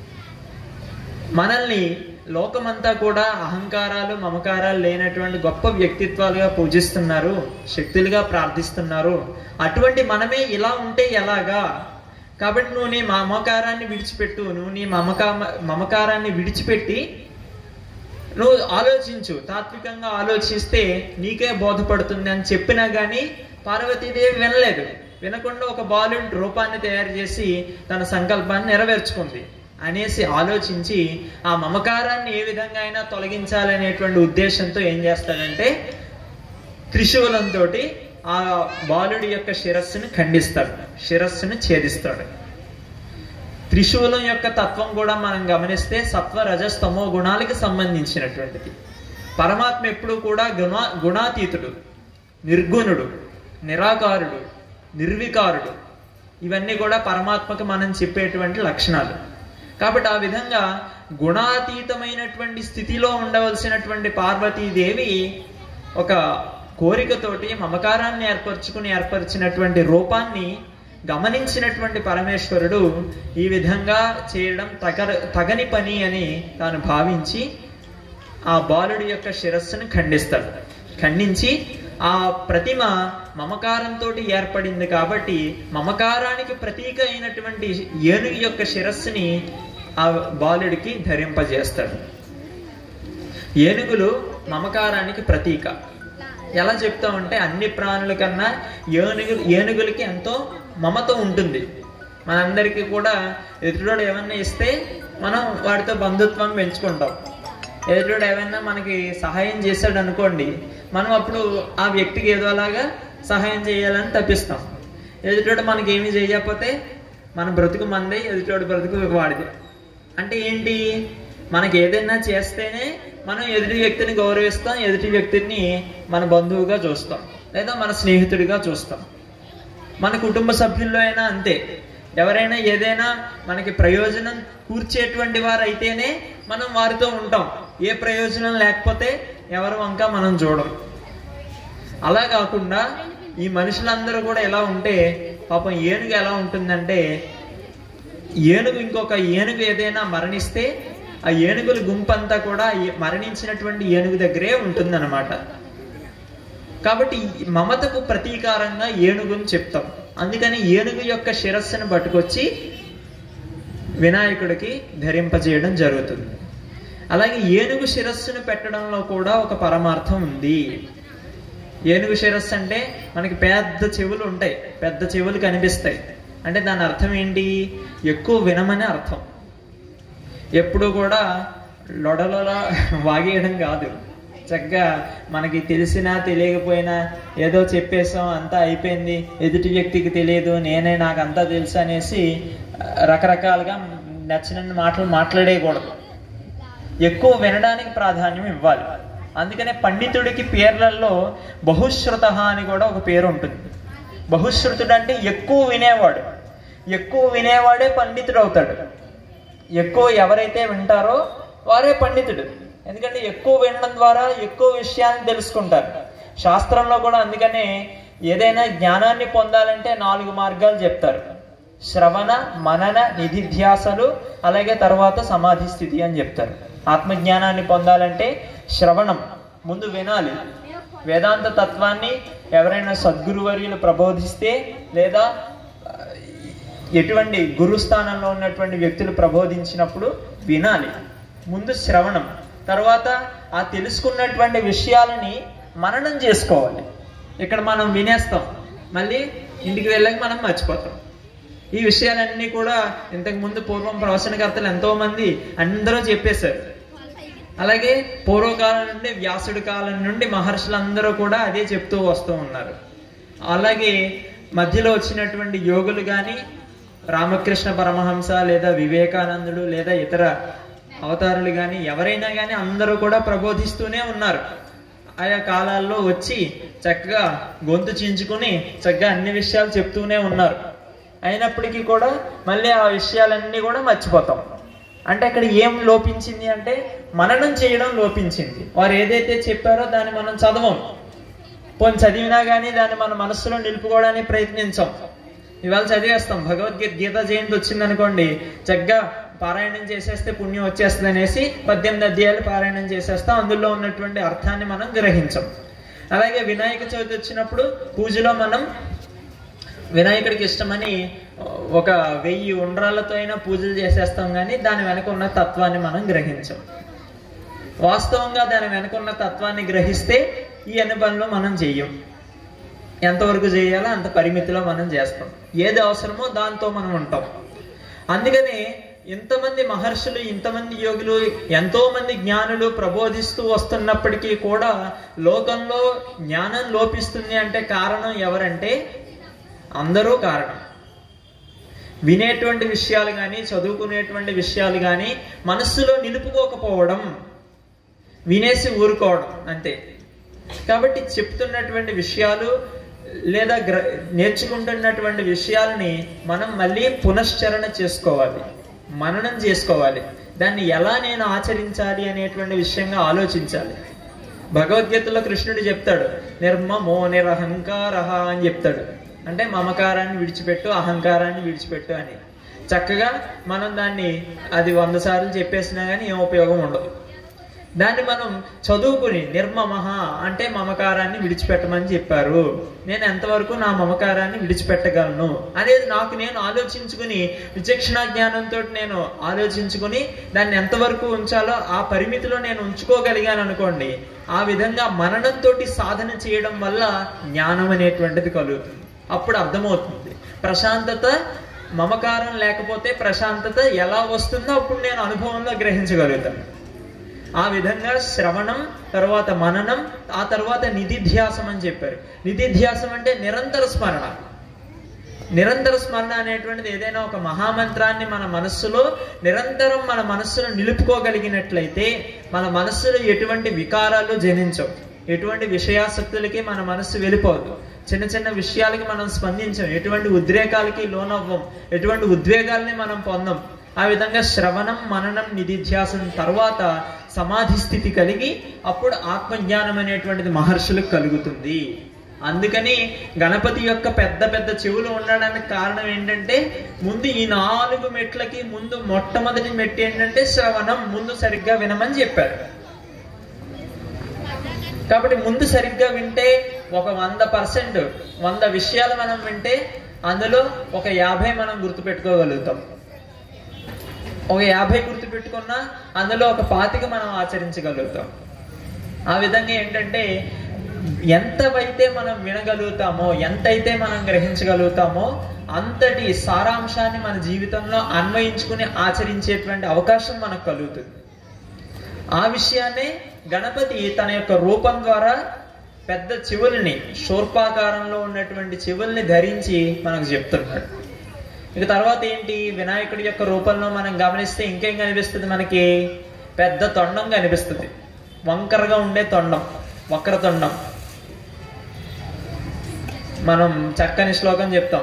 మనల్ని లోకమంతా కూడా అహంకారాలు మమకారాలు లేనటువంటి గొప్ప వ్యక్తిత్వాలుగా పూజిస్తున్నారు శక్తులుగా ప్రార్థిస్తున్నారు అటువంటి మనమే ఇలా ఉంటే ఎలాగా కాబట్టి నువ్వు నీ మమకారాన్ని విడిచిపెట్టు నువ్వు నీ మమకా మమకారాన్ని విడిచిపెట్టి నువ్వు ఆలోచించు తాత్వికంగా ఆలోచిస్తే నీకే బోధపడుతుంది అని చెప్పినా కానీ పార్వతీదేవి వినలేదు వినకుండా ఒక బాలుడి రూపాన్ని తయారు చేసి తన సంకల్పాన్ని నెరవేర్చుకుంది అనేసి ఆలోచించి ఆ మమకారాన్ని ఏ విధంగా అయినా తొలగించాలనేటువంటి ఉద్దేశంతో ఏం చేస్తాడంటే త్రిశూలంతో ఆ బాలుడి యొక్క శిరస్సును ఖండిస్తాడు శిరస్సును ఛేదిస్తాడు త్రిశూలం యొక్క తత్వం కూడా మనం గమనిస్తే సత్వ రజస్తమో గుణాలకి సంబంధించినటువంటిది పరమాత్మ ఎప్పుడు కూడా గుణ గుణాతీతుడు నిర్గుణుడు నిరాకారుడు నిర్వికారుడు ఇవన్నీ కూడా పరమాత్మకు మనం చెప్పేటువంటి లక్షణాలు కాబట్టి ఆ విధంగా గుణాతీతమైనటువంటి స్థితిలో ఉండవలసినటువంటి పార్వతీదేవి ఒక కోరికతోటి మమకారాన్ని ఏర్పరచుకుని ఏర్పరిచినటువంటి రూపాన్ని గమనించినటువంటి పరమేశ్వరుడు ఈ విధంగా చేయడం తగ తగని పని అని తాను భావించి ఆ బాలుడి యొక్క శిరస్సును ఖండిస్తాడు ఖండించి ఆ ప్రతిమ మమకారంతో ఏర్పడింది కాబట్టి మమకారానికి ప్రతీక అయినటువంటి ఏనుగు యొక్క శిరస్సుని ఆ బాలుడికి ధరింపజేస్తాడు ఏనుగులు మమకారానికి ప్రతీక ఎలా చెప్తామంటే అన్ని ప్రాణుల కన్నా ఏనుగు ఏనుగులకి ఎంతో మమత ఉంటుంది మనందరికీ కూడా ఎదురుడు ఏమన్నా ఇస్తే మనం వాడితో బంధుత్వం పెంచుకుంటాం ఎదురుడు ఏమైనా మనకి సహాయం చేశాడు అనుకోండి మనం అప్పుడు ఆ వ్యక్తికి ఏదోలాగా సహాయం చేయాలని తప్పిస్తాం ఎదుటోడు మనకి ఏమీ చేయకపోతే మన బ్రతుకు మంది ఎదుటోడు బ్రతుకు వాడిది అంటే ఏంటి మనకి ఏదైనా చేస్తేనే మనం ఎదుటి వ్యక్తిని గౌరవిస్తాం ఎదుటి వ్యక్తిని మన బంధువుగా చూస్తాం లేదా మన స్నేహితుడిగా చూస్తాం మన కుటుంబ సభ్యుల్లో అయినా అంతే ఎవరైనా ఏదైనా మనకి ప్రయోజనం కూర్చేటువంటి వారు అయితేనే మనం వారితో ఉంటాం ఏ ప్రయోజనం లేకపోతే ఎవరి వంక మనం చూడం అలా కాకుండా ఈ మనుషులందరూ కూడా ఎలా ఉంటే పాపం ఏనుగు ఎలా ఉంటుందంటే ఏనుగు ఇంకొక ఏనుగు ఏదైనా మరణిస్తే ఆ ఏనుగుల గుంపంతా కూడా ఈ మరణించినటువంటి ఏనుగు దగ్గరే ఉంటుందన్నమాట కాబట్టి ఈ మమతకు ప్రతీకారంగా ఏనుగుని చెప్తాం అందుకని ఏనుగు యొక్క శిరస్సును పట్టుకొచ్చి వినాయకుడికి ధరింపజేయడం జరుగుతుంది అలాగే ఏనుగు శిరస్సును పెట్టడంలో కూడా ఒక పరమార్థం ఉంది ఏనుగు శిరస్సు అంటే మనకి పెద్ద చెవులు ఉంటాయి పెద్ద చెవులు కనిపిస్తాయి అంటే దాని అర్థం ఏంటి ఎక్కువ వినమని అర్థం ఎప్పుడు కూడా లొడలొడ వాగేయడం కాదు చక్కగా మనకి తెలిసినా తెలియకపోయినా ఏదో చెప్పేసాం అంతా అయిపోయింది ఎదుటి వ్యక్తికి తెలియదు నేనే నాకు అంతా తెలుసు అనేసి ఆ, రకరకాలుగా నచ్చిన మాటలు మాట్లాడేయకూడదు ఎక్కువ వినడానికి ప్రాధాన్యం ఇవ్వాలి అందుకనే పండితుడికి పేర్లలో బహుశ్రుత అని కూడా ఒక పేరు ఉంటుంది బహుశ్రుతుడు అంటే ఎక్కువ వినేవాడు ఎక్కువ వినేవాడే పండితుడు అవుతాడు ఎక్కువ ఎవరైతే వింటారో వారే పండితుడు ఎందుకంటే ఎక్కువ వినడం ద్వారా ఎక్కువ విషయాన్ని తెలుసుకుంటారు శాస్త్రంలో కూడా అందుకనే ఏదైనా జ్ఞానాన్ని పొందాలంటే నాలుగు మార్గాలు చెప్తారు శ్రవణ మనన నిధిధ్యాసలు అలాగే తర్వాత సమాధి స్థితి అని చెప్తారు ఆత్మజ్ఞానాన్ని పొందాలంటే శ్రవణం ముందు వినాలి వేదాంత తత్వాన్ని ఎవరైనా సద్గురువర్యులు ప్రబోధిస్తే లేదా ఆ, ఎటువంటి గురుస్థానంలో ఉన్నటువంటి వ్యక్తులు ప్రబోధించినప్పుడు వినాలి ముందు శ్రవణం తర్వాత ఆ తెలుసుకున్నటువంటి విషయాలని మననం చేసుకోవాలి ఇక్కడ మనం వినేస్తాం మళ్ళీ ఇంటికి వెళ్ళాక మనం మర్చిపోతాం ఈ విషయాలన్నీ కూడా ఇంతకు ముందు పూర్వం ప్రవచనకర్తలు ఎంతో మంది అందరూ చెప్పేశారు అలాగే పూర్వకాలం నుండి వ్యాసుడి కాలం నుండి మహర్షులందరూ కూడా అదే చెప్తూ వస్తూ ఉన్నారు అలాగే మధ్యలో వచ్చినటువంటి యోగులు కానీ రామకృష్ణ పరమహంస లేదా వివేకానందుడు లేదా ఇతర అవతారులు కానీ ఎవరైనా కానీ అందరూ కూడా ప్రబోధిస్తూనే ఉన్నారు ఆయా కాలాల్లో వచ్చి చక్కగా గొంతు చించుకుని చక్కగా అన్ని విషయాలు చెప్తూనే ఉన్నారు అయినప్పటికీ కూడా మళ్ళీ ఆ విషయాలన్నీ కూడా మర్చిపోతాం అంటే అక్కడ ఏం లోపించింది అంటే మననం చేయడం లోపించింది వారు ఏదైతే చెప్పారో దాన్ని మనం చదవం పోనీ చదివినా కానీ దాన్ని మన మనస్సులో నిలుపుకోవడానికి ప్రయత్నించాం ఇవాళ చదివేస్తాం భగవద్గీత గీత జయంతి వచ్చింది అనుకోండి చక్కగా పారాయణం చేసేస్తే పుణ్యం వచ్చేస్తుంది అనేసి పద్దెనిమిది అధ్యాయాలు పారాయణం చేసేస్తాం అందులో ఉన్నటువంటి అర్థాన్ని మనం గ్రహించం అలాగే వినాయక చవితి వచ్చినప్పుడు పూజలో మనం వినాయకుడికి ఇష్టమని ఒక వెయ్యి ఉండ్రాలతో అయినా పూజలు చేసేస్తాం కానీ దాని వెనక ఉన్న తత్వాన్ని మనం గ్రహించం వాస్తవంగా దాని వెనక ఉన్న తత్వాన్ని గ్రహిస్తే ఈ అన్ని పనులు మనం చెయ్యం ఎంతవరకు చేయాలో అంత పరిమితిలో మనం చేస్తాం ఏది అవసరమో దాంతో మనం ఉంటాం అందుకనే ఇంతమంది మహర్షులు ఇంతమంది యోగులు ఎంతో మంది జ్ఞానులు ప్రబోధిస్తూ వస్తున్నప్పటికీ కూడా లోకంలో జ్ఞానం లోపిస్తుంది అంటే కారణం ఎవరంటే అందరూ కారణం వినేటువంటి విషయాలు కానీ చదువుకునేటువంటి విషయాలు కానీ మనస్సులో నిలుపుకోకపోవడం వినేసి ఊరుకోవడం అంతే కాబట్టి చెప్తున్నటువంటి విషయాలు లేదా గ్ర నేర్చుకుంటున్నటువంటి విషయాలని మనం మళ్ళీ పునశ్చరణ చేసుకోవాలి మననం చేసుకోవాలి దాన్ని ఎలా నేను ఆచరించాలి అనేటువంటి విషయంగా ఆలోచించాలి భగవద్గీతలో కృష్ణుడు చెప్తాడు నిర్మమో నిరహంకార అని చెప్తాడు అంటే మమకారాన్ని విడిచిపెట్టు అహంకారాన్ని విడిచిపెట్టు అని చక్కగా మనం దాన్ని అది వంద సార్లు చెప్పేసినా కానీ ఏం ఉపయోగం ఉండదు దాన్ని మనం చదువుకుని నిర్మమహ అంటే మమకారాన్ని విడిచిపెట్టమని చెప్పారు నేను ఎంతవరకు నా మమకారాన్ని విడిచిపెట్టగలను అనేది నాకు నేను ఆలోచించుకుని విచక్షణ జ్ఞానంతో నేను ఆలోచించుకుని దాన్ని ఎంతవరకు ఉంచాలో ఆ పరిమితిలో నేను ఉంచుకోగలిగాను అనుకోండి ఆ విధంగా మననంతో సాధన చేయడం వల్ల జ్ఞానం అనేటువంటిది కలుగుతుంది అప్పుడు అర్థమవుతుంది ప్రశాంతత మమకారం లేకపోతే ప్రశాంతత ఎలా వస్తుందో అప్పుడు నేను అనుభవంలో గ్రహించగలుగుతాను ఆ విధంగా శ్రవణం తర్వాత మననం ఆ తర్వాత నిధిధ్యాసం అని చెప్పారు నిధిధ్యాసం అంటే నిరంతర స్మరణ నిరంతర స్మరణ అనేటువంటిది ఏదైనా ఒక మహామంత్రాన్ని మన మనస్సులో నిరంతరం మన మనస్సులో నిలుపుకోగలిగినట్లయితే మన మనస్సులో ఎటువంటి వికారాలు జనించవు ఎటువంటి విషయాసక్తులకి మన మనస్సు వెళ్ళిపోదు చిన్న చిన్న విషయాలకి మనం స్పందించం ఎటువంటి ఉద్రేకాలకి లోనవ్వం ఎటువంటి ఉద్వేగాల్ని మనం పొందం ఆ విధంగా శ్రవణం మననం నిధిధ్యాసం తర్వాత సమాధి స్థితి కలిగి అప్పుడు ఆత్మజ్ఞానం అనేటువంటిది మహర్షులకు కలుగుతుంది అందుకని గణపతి యొక్క పెద్ద పెద్ద చెవులు ఉండడానికి కారణం ఏంటంటే ముందు ఈ నాలుగు మెట్లకి ముందు మొట్టమొదటి మెట్టు ఏంటంటే శ్రవణం ముందు సరిగ్గా వినమని చెప్పారు కాబట్టి ముందు సరిగ్గా వింటే ఒక వంద పర్సెంట్ వంద విషయాలు మనం వింటే అందులో ఒక యాభై మనం గుర్తుపెట్టుకోగలుగుతాం ఒక యాభై గుర్తుపెట్టుకున్నా అందులో ఒక పాతిక మనం ఆచరించగలుగుతాం ఆ విధంగా ఏంటంటే ఎంతవైతే మనం వినగలుగుతామో ఎంతైతే మనం గ్రహించగలుగుతామో అంతటి సారాంశాన్ని మన జీవితంలో అన్వయించుకుని ఆచరించేటువంటి అవకాశం మనకు కలుగుతుంది ఆ విషయాన్నే గణపతి తన యొక్క రూపం ద్వారా పెద్ద చెవుల్ని శూర్పాకారంలో ఉన్నటువంటి చెవుల్ని ధరించి మనకు చెప్తున్నాడు ఇక తర్వాత ఏంటి వినాయకుడి యొక్క రూపంలో మనం గమనిస్తే ఇంకేం కనిపిస్తుంది మనకి పెద్ద తొండం కనిపిస్తుంది వంకరగా ఉండే తొండం వక్ర తొండం మనం చక్కని శ్లోకం చెప్తాం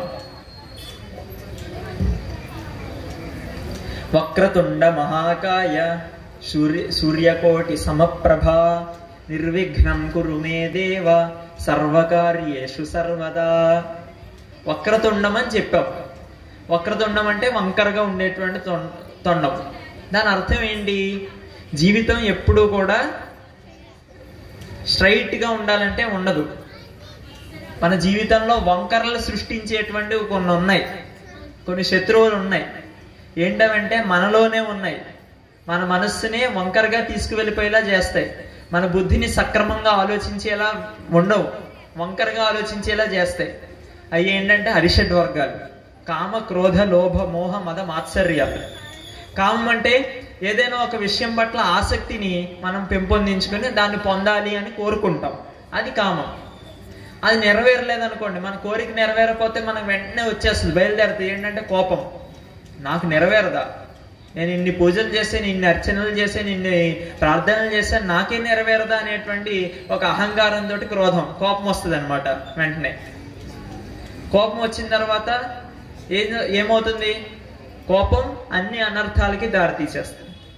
వక్రతుండ మహాకాయ సూర్య సూర్యకోటి సమప్రభ నిర్విఘ్నం కురు మే దేవ సర్వకార్యేషు సర్వదా వక్రతుండం అని చెప్పాం వక్రతుండం అంటే వంకరగా ఉండేటువంటి తొం- తొండం దాని అర్థం ఏంటి జీవితం ఎప్పుడూ కూడా స్ట్రైట్ గా ఉండాలంటే ఉండదు మన జీవితంలో వంకరలు సృష్టించేటువంటివి కొన్ని ఉన్నాయి కొన్ని శత్రువులు ఉన్నాయి ఏంటవంటే మనలోనే ఉన్నాయి మన మనస్సునే వంకరగా తీసుకువెళ్ళిపోయేలా చేస్తాయి మన బుద్ధిని సక్రమంగా ఆలోచించేలా ఉండవు వంకరగా ఆలోచించేలా చేస్తాయి అవి ఏంటంటే హరిషడ్ వర్గాలు కామ క్రోధ లోభ మోహ మద మాత్సర్యాలు కామం అంటే ఏదైనా ఒక విషయం పట్ల ఆసక్తిని మనం పెంపొందించుకొని దాన్ని పొందాలి అని కోరుకుంటాం అది కామం అది నెరవేరలేదనుకోండి మన కోరిక నెరవేరకపోతే మనకు వెంటనే వచ్చేస్తుంది బయలుదేరుతుంది ఏంటంటే కోపం నాకు నెరవేరదా నేను ఇన్ని పూజలు చేశాను ఇన్ని అర్చనలు చేశాను ఇన్ని ప్రార్థనలు చేశాను నాకే నెరవేరదా అనేటువంటి ఒక అహంకారంతో క్రోధం కోపం వస్తుంది అనమాట వెంటనే కోపం వచ్చిన తర్వాత ఏం ఏమవుతుంది కోపం అన్ని అనర్థాలకి దారితీసేస్తుంది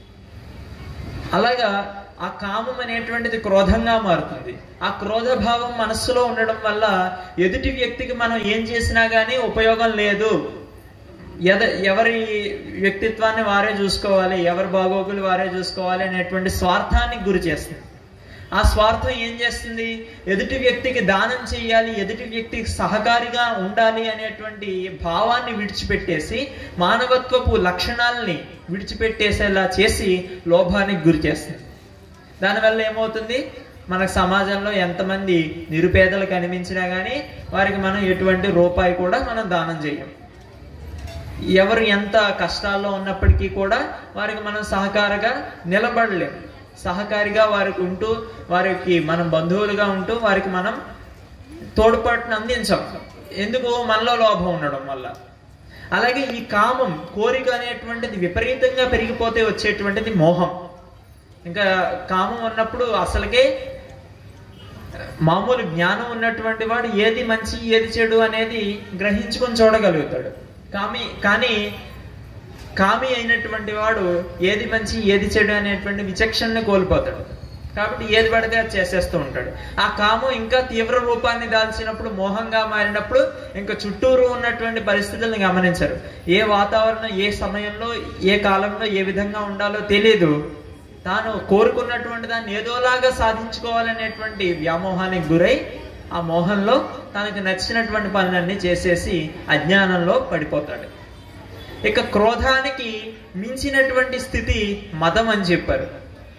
అలాగా ఆ కామం అనేటువంటిది క్రోధంగా మారుతుంది ఆ క్రోధ భావం మనస్సులో ఉండడం వల్ల ఎదుటి వ్యక్తికి మనం ఏం చేసినా గానీ ఉపయోగం లేదు ఎద ఎవరి వ్యక్తిత్వాన్ని వారే చూసుకోవాలి ఎవరి బాగోగులు వారే చూసుకోవాలి అనేటువంటి స్వార్థానికి గురి చేస్తుంది ఆ స్వార్థం ఏం చేస్తుంది ఎదుటి వ్యక్తికి దానం చేయాలి ఎదుటి వ్యక్తికి సహకారిగా ఉండాలి అనేటువంటి భావాన్ని విడిచిపెట్టేసి మానవత్వపు లక్షణాలని విడిచిపెట్టేసేలా చేసి లోభానికి గురి చేస్తుంది దానివల్ల ఏమవుతుంది మనకు సమాజంలో ఎంతమంది నిరుపేదలు కనిపించినా కానీ వారికి మనం ఎటువంటి రూపాయి కూడా మనం దానం చేయం ఎవరు ఎంత కష్టాల్లో ఉన్నప్పటికీ కూడా వారికి మనం సహకారగా నిలబడలేం సహకారిగా వారికి ఉంటూ వారికి మనం బంధువులుగా ఉంటూ వారికి మనం తోడ్పాటును అందించాం ఎందుకు మనలో లోభం ఉండడం వల్ల అలాగే ఈ కామం కోరిక అనేటువంటిది విపరీతంగా పెరిగిపోతే వచ్చేటువంటిది మోహం ఇంకా కామం ఉన్నప్పుడు అసలుకే మామూలు జ్ఞానం ఉన్నటువంటి వాడు ఏది మంచి ఏది చెడు అనేది గ్రహించుకొని చూడగలుగుతాడు కామి కానీ కామి అయినటువంటి వాడు ఏది మంచి ఏది చెడు అనేటువంటి విచక్షణని కోల్పోతాడు కాబట్టి ఏది పడితే అది చేసేస్తూ ఉంటాడు ఆ కామం ఇంకా తీవ్ర రూపాన్ని దాల్చినప్పుడు మోహంగా మారినప్పుడు ఇంకా చుట్టూరు ఉన్నటువంటి పరిస్థితులను గమనించరు ఏ వాతావరణం ఏ సమయంలో ఏ కాలంలో ఏ విధంగా ఉండాలో తెలియదు తాను కోరుకున్నటువంటి దాన్ని ఏదోలాగా సాధించుకోవాలనేటువంటి వ్యామోహానికి గురై ఆ మోహంలో తనకు నచ్చినటువంటి పనులన్నీ చేసేసి అజ్ఞానంలో పడిపోతాడు ఇక క్రోధానికి మించినటువంటి స్థితి మదం అని చెప్పారు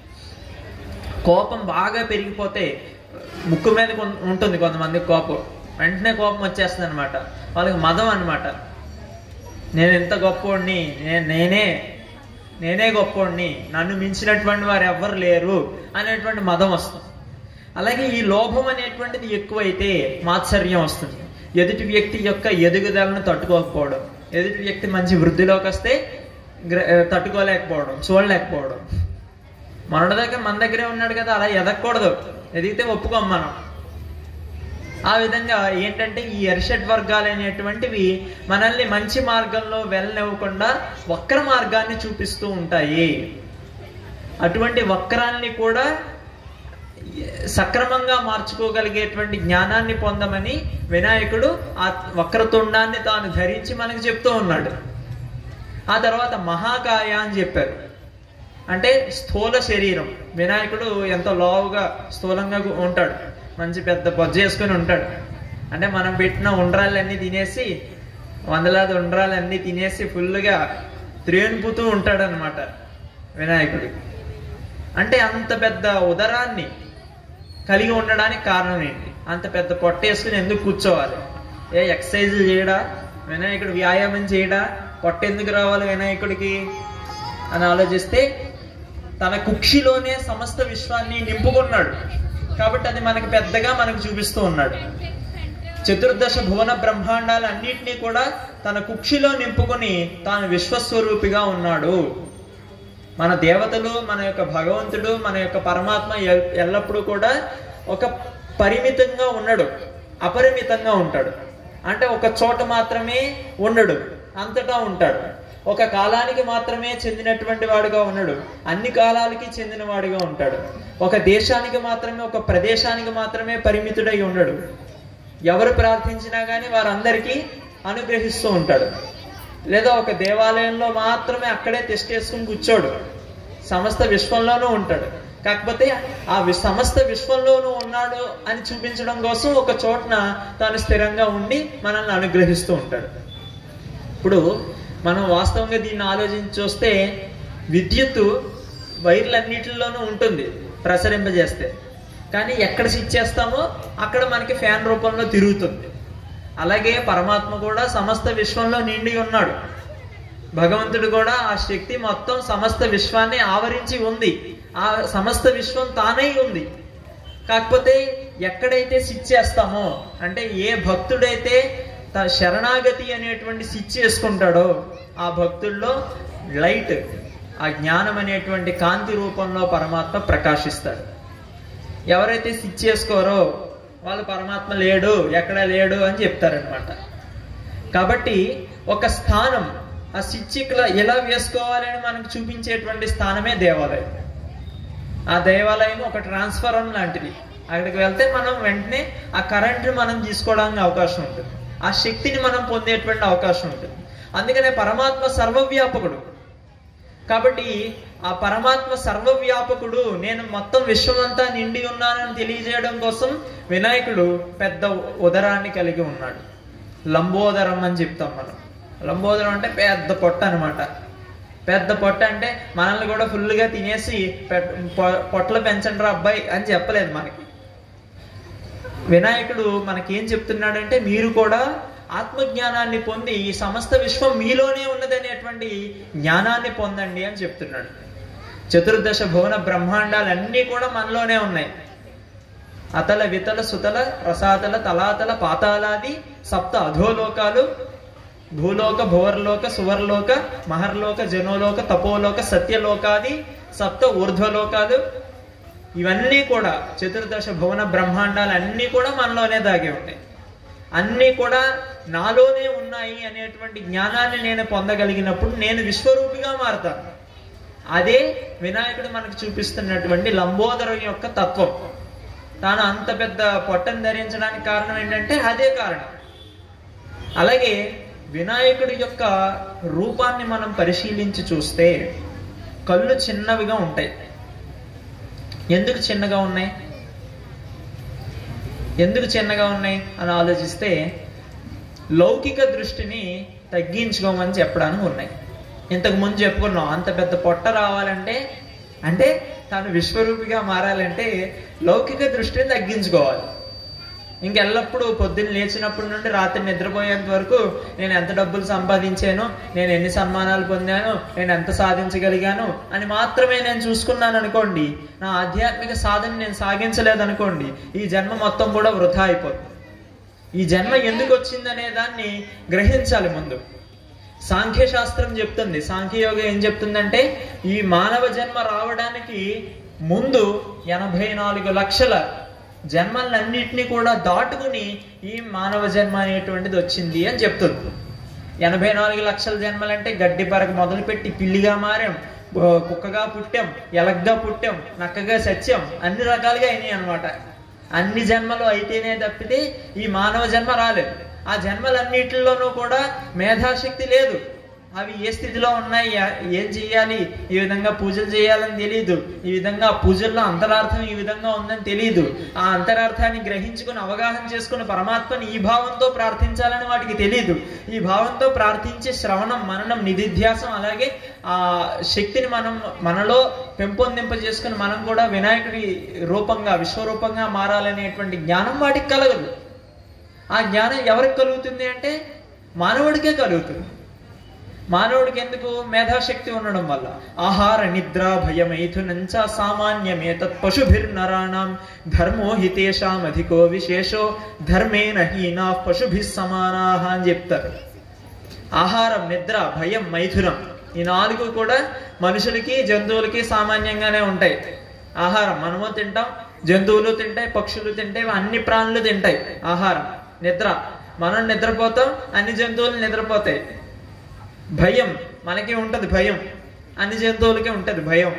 కోపం బాగా పెరిగిపోతే ముక్కు మీద కొన్- ఉంటుంది కొంతమంది కోపం వెంటనే కోపం వచ్చేస్తుంది అనమాట వాళ్ళకి మదం అన్నమాట నేను ఎంత గొప్పోడిని నే- నేనే నేనే గొప్పోడిని నన్ను మించినటువంటి వారు ఎవ్వరు లేరు అనేటువంటి మదం వస్తుంది అలాగే ఈ లోభం అనేటువంటిది ఎక్కువైతే మాత్సర్యం వస్తుంది ఎదుటి వ్యక్తి యొక్క ఎదుగుదలను తట్టుకోకపోవడం ఎదుటి వ్యక్తి మంచి వృద్ధిలోకి వస్తే గ్ర- తట్టుకోలేకపోవడం చూడలేకపోవడం మనోడి దగ్గర మన దగ్గరే ఉన్నాడు కదా అలా ఎదగకూడదు ఎదిగితే ఒప్పుకోం మనం ఆ విధంగా ఏంటంటే ఈ ఎర్షడ్ వర్గాలు అనేటువంటివి మనల్ని మంచి మార్గంలో వెళ్ళనివ్వకుండా వక్ర మార్గాన్ని చూపిస్తూ ఉంటాయి అటువంటి వక్రాన్ని కూడా సక్రమంగా మార్చుకోగలిగేటువంటి జ్ఞానాన్ని పొందమని వినాయకుడు ఆ వక్రతుండాన్ని తాను ధరించి మనకు చెప్తూ ఉన్నాడు ఆ తర్వాత మహాకాయ అని చెప్పారు అంటే స్థూల శరీరం వినాయకుడు ఎంతో లావుగా స్థూలంగా గు- ఉంటాడు మంచి పెద్ద బొజ్జ చేసుకొని ఉంటాడు అంటే మనం పెట్టిన ఉండ్రాలన్నీ తినేసి వందలాది ఉండ్రాలన్నీ తినేసి ఫుల్గా త్రేణుపుతూ ఉంటాడు అనమాట వినాయకుడు అంటే అంత పెద్ద ఉదరాన్ని కలిగి ఉండడానికి కారణం ఏంటి అంత పెద్ద పొట్ట వేసుకుని ఎందుకు కూర్చోవాలి ఏ ఎక్సర్సైజులు చేయడా వినాయకుడు వ్యాయామం చేయడా పొట్ట ఎందుకు రావాలి వినాయకుడికి అని ఆలోచిస్తే తన కుక్షిలోనే సమస్త విశ్వాన్ని నింపుకున్నాడు కాబట్టి అది మనకి పెద్దగా మనకు చూపిస్తూ ఉన్నాడు చతుర్దశ భువన బ్రహ్మాండాలు అన్నిటినీ కూడా తన కుక్షిలో నింపుకొని తాను విశ్వస్వరూపిగా ఉన్నాడు మన దేవతలు మన యొక్క భగవంతుడు మన యొక్క పరమాత్మ ఎల్- ఎల్లప్పుడూ కూడా ఒక పరిమితంగా ఉండడు అపరిమితంగా ఉంటాడు అంటే ఒక చోట మాత్రమే ఉండడు అంతటా ఉంటాడు ఒక కాలానికి మాత్రమే చెందినటువంటి వాడుగా ఉన్నాడు అన్ని కాలాలకి చెందిన వాడిగా ఉంటాడు ఒక దేశానికి మాత్రమే ఒక ప్రదేశానికి మాత్రమే పరిమితుడై ఉండడు ఎవరు ప్రార్థించినా కానీ వారందరికీ అనుగ్రహిస్తూ ఉంటాడు లేదా ఒక దేవాలయంలో మాత్రమే అక్కడే టెస్ట్ చేసుకుని కూర్చోడు సమస్త విశ్వంలోనూ ఉంటాడు కాకపోతే ఆ వి- సమస్త విశ్వంలోనూ ఉన్నాడు అని చూపించడం కోసం ఒక చోటన తాను స్థిరంగా ఉండి మనల్ని అనుగ్రహిస్తూ ఉంటాడు ఇప్పుడు మనం వాస్తవంగా దీన్ని ఆలోచించి చూస్తే విద్యుత్తు వైర్లన్నిటిలోనూ ఉంటుంది ప్రసరింపజేస్తే కానీ ఎక్కడ స్విచ్ చేస్తామో అక్కడ మనకి ఫ్యాన్ రూపంలో తిరుగుతుంది అలాగే పరమాత్మ కూడా సమస్త విశ్వంలో నిండి ఉన్నాడు భగవంతుడు కూడా ఆ శక్తి మొత్తం సమస్త విశ్వాన్ని ఆవరించి ఉంది ఆ సమస్త విశ్వం తానై ఉంది కాకపోతే ఎక్కడైతే స్విచ్ చేస్తామో అంటే ఏ భక్తుడైతే త- శరణాగతి అనేటువంటి స్విచ్ చేసుకుంటాడో ఆ భక్తుల్లో లైట్ ఆ జ్ఞానం అనేటువంటి కాంతి రూపంలో పరమాత్మ ప్రకాశిస్తాడు ఎవరైతే స్విచ్ చేసుకోరో వాళ్ళు పరమాత్మ లేడు ఎక్కడ లేడు అని చెప్తారనమాట కాబట్టి ఒక స్థానం ఆ స్విచ్ ఇక్కడ ఎలా వేసుకోవాలని మనకు చూపించేటువంటి స్థానమే దేవాలయం ఆ దేవాలయం ఒక ట్రాన్స్ఫారం లాంటిది అక్కడికి వెళ్తే మనం వెంటనే ఆ కరెంట్ని మనం తీసుకోవడానికి అవకాశం ఉంటుంది ఆ శక్తిని మనం పొందేటువంటి అవకాశం ఉంటుంది అందుకనే పరమాత్మ సర్వవ్యాపకుడు కాబట్టి ఆ పరమాత్మ సర్వవ్యాపకుడు నేను మొత్తం విశ్వమంతా నిండి ఉన్నానని తెలియజేయడం కోసం వినాయకుడు పెద్ద ఉదరాన్ని కలిగి ఉన్నాడు లంబోదరం అని చెప్తాం మనం లంబోదరం అంటే పెద్ద పొట్ట అన్నమాట పెద్ద పొట్ట అంటే మనల్ని కూడా ఫుల్గా తినేసి పెట్- పొ- పొట్టలు పెంచండి రా అబ్బాయి అని చెప్పలేదు మనకి వినాయకుడు మనకేం చెప్తున్నాడంటే మీరు కూడా ఆత్మజ్ఞానాన్ని పొంది ఈ సమస్త విశ్వం మీలోనే ఉన్నదనేటువంటి జ్ఞానాన్ని పొందండి అని చెప్తున్నాడు చతుర్దశ భువన బ్రహ్మాండాలన్నీ కూడా మనలోనే ఉన్నాయి అతల వితల సుతల రసాతల తలాతల పాతాలాది సప్త అధోలోకాలు భూలోక భువర్లోక సువర్లోక మహర్లోక జనోలోక తపోలోక సత్యలోకాది సప్త ఊర్ధ్వలోకాలు ఇవన్నీ కూడా చతుర్దశ భువన బ్రహ్మాండాలు అన్నీ కూడా మనలోనే దాగి ఉంటాయి అన్నీ కూడా నాలోనే ఉన్నాయి అనేటువంటి జ్ఞానాన్ని నేను పొందగలిగినప్పుడు నేను విశ్వరూపిగా మారుతాను అదే వినాయకుడు మనకు చూపిస్తున్నటువంటి లంబోదరం యొక్క తత్వం తాను అంత పెద్ద పొట్టను ధరించడానికి కారణం ఏంటంటే అదే కారణం అలాగే వినాయకుడి యొక్క రూపాన్ని మనం పరిశీలించి చూస్తే కళ్ళు చిన్నవిగా ఉంటాయి ఎందుకు చిన్నగా ఉన్నాయి ఎందుకు చిన్నగా ఉన్నాయి అని ఆలోచిస్తే లౌకిక దృష్టిని తగ్గించుకోమని చెప్పడానికి ఉన్నాయి ఇంతకు ముందు చెప్పుకున్నాం అంత పెద్ద పొట్ట రావాలంటే అంటే తాను విశ్వరూపిగా మారాలంటే లౌకిక దృష్టిని తగ్గించుకోవాలి ఇంకెల్లప్పుడూ పొద్దున్న లేచినప్పటి నుండి రాత్రి నిద్రపోయేంత వరకు నేను ఎంత డబ్బులు సంపాదించాను నేను ఎన్ని సన్మానాలు పొందాను నేను ఎంత సాధించగలిగాను అని మాత్రమే నేను చూసుకున్నాను అనుకోండి నా ఆధ్యాత్మిక సాధన నేను సాగించలేదు అనుకోండి ఈ జన్మ మొత్తం కూడా వృధా అయిపోతుంది ఈ జన్మ ఎందుకు వచ్చిందనే దాన్ని గ్రహించాలి ముందు సాంఖ్య శాస్త్రం చెప్తుంది సాంఖ్యయోగం ఏం చెప్తుందంటే ఈ మానవ జన్మ రావడానికి ముందు ఎనభై నాలుగు లక్షల జన్మలన్నింటినీ కూడా దాటుకుని ఈ మానవ జన్మ అనేటువంటిది వచ్చింది అని చెప్తుంది ఎనభై నాలుగు లక్షల జన్మలంటే గడ్డి పరక మొదలుపెట్టి పిల్లిగా మారాం ఆ, కుక్కగా పుట్టాం ఎలగ్గా పుట్టాం నక్కగా సత్యం అన్ని రకాలుగా అయినాయి అనమాట అన్ని జన్మలు అయితేనే తప్పితే ఈ మానవ జన్మ రాలేదు ఆ జన్మలన్నిటిలోనూ కూడా మేధాశక్తి లేదు అవి ఏ స్థితిలో ఉన్నాయి యా- ఏం చేయాలి ఈ విధంగా పూజలు చేయాలని తెలియదు ఈ విధంగా ఆ పూజల్లో అంతరార్థం ఈ విధంగా ఉందని తెలియదు ఆ అంతరార్థాన్ని గ్రహించుకుని అవగాహన చేసుకుని పరమాత్మని ఈ భావంతో ప్రార్థించాలని వాటికి తెలియదు ఈ భావంతో ప్రార్థించే శ్రవణం మననం నిధిధ్యాసం అలాగే ఆ శక్తిని మనం మనలో పెంపొందింప చేసుకుని మనం కూడా వినాయకుడి రూపంగా విశ్వరూపంగా మారాలనేటువంటి జ్ఞానం వాటికి కలగదు ఆ జ్ఞానం ఎవరికి కలుగుతుంది అంటే మానవుడికే కలుగుతుంది మానవుడికి ఎందుకు మేధాశక్తి ఉండడం వల్ల ఆహార నిద్ర భయమైథునంచ సామాన్యమే తత్ పశుభిర్నరాణం ధర్మో హితేషాం అధికో విశేషో ధర్మేన హీనా పశుభి సమానాహ అని చెప్తారు ఆహారం నిద్ర భయం మైథునం ఈ నాలుగు కూడా మనుషులకి జంతువులకి సామాన్యంగానే ఉంటాయి ఆహారం మనము తింటాం జంతువులు తింటాయి పక్షులు తింటాయి అన్ని ప్రాణులు తింటాయి ఆహారం నిద్ర మనం నిద్రపోతాం అన్ని జంతువులు నిద్రపోతాయి భయం మనకి ఉంటది భయం అన్ని జంతువులకి ఉంటది భయం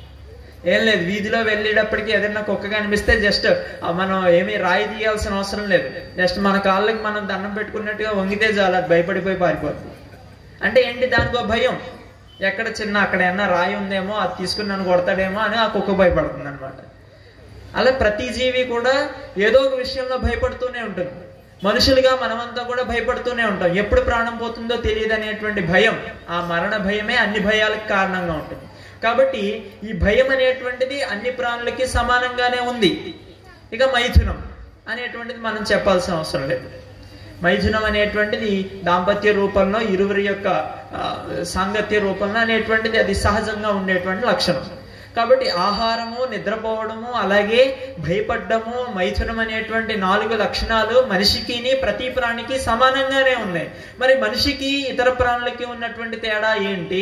ఏం లేదు వీధిలో వెళ్ళేటప్పటికి ఏదైనా కుక్క కనిపిస్తే జస్ట్ మనం ఏమీ రాయి తీయాల్సిన అవసరం లేదు జస్ట్ మన కాళ్ళకి మనం దండం పెట్టుకున్నట్టుగా వంగితే చాలు అది భయపడిపోయి పారిపోతుంది అంటే ఏంటి దానికో భయం ఎక్కడ చిన్న అక్కడ ఏమన్నా రాయి ఉందేమో అది తీసుకుని నన్ను కొడతాడేమో అని ఆ కుక్క భయపడుతుంది అనమాట అలా ప్రతి జీవి కూడా ఏదో ఒక విషయంలో భయపడుతూనే ఉంటుంది మనుషులుగా మనమంతా కూడా భయపడుతూనే ఉంటాం ఎప్పుడు ప్రాణం పోతుందో తెలియదు అనేటువంటి భయం ఆ మరణ భయమే అన్ని భయాలకు కారణంగా ఉంటుంది కాబట్టి ఈ భయం అనేటువంటిది అన్ని ప్రాణులకి సమానంగానే ఉంది ఇక మైథునం అనేటువంటిది మనం చెప్పాల్సిన అవసరం లేదు మైథునం అనేటువంటిది దాంపత్య రూపంలో ఇరువురి యొక్క ఆ, సాంగత్య రూపంలో అనేటువంటిది అది సహజంగా ఉండేటువంటి లక్షణం కాబట్టి ఆహారము నిద్రపోవడము అలాగే భయపడ్డము మైథునం అనేటువంటి నాలుగు లక్షణాలు మనిషికిని ప్రతి ప్రాణికి సమానంగానే ఉన్నాయి మరి మనిషికి ఇతర ప్రాణులకి ఉన్నటువంటి తేడా ఏంటి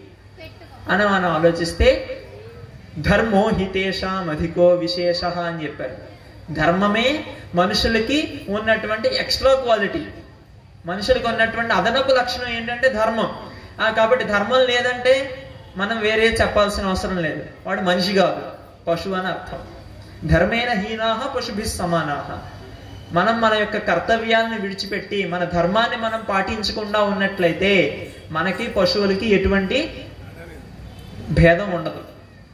అని మనం ఆలోచిస్తే ధర్మో హితేషాం అధికో విశేష అని చెప్పారు ధర్మమే మనుషులకి ఉన్నటువంటి ఎక్స్ట్రా క్వాలిటీ మనుషులకు ఉన్నటువంటి అదనపు లక్షణం ఏంటంటే ధర్మం ఆ కాబట్టి ధర్మం లేదంటే మనం వేరే చెప్పాల్సిన అవసరం లేదు వాడు మనిషి కాదు పశువు అని అర్థం ధర్మేన హీనాహ పశుభి సమానాహ మనం మన యొక్క కర్తవ్యాలను విడిచిపెట్టి మన ధర్మాన్ని మనం పాటించకుండా ఉన్నట్లయితే మనకి పశువులకి ఎటువంటి భేదం ఉండదు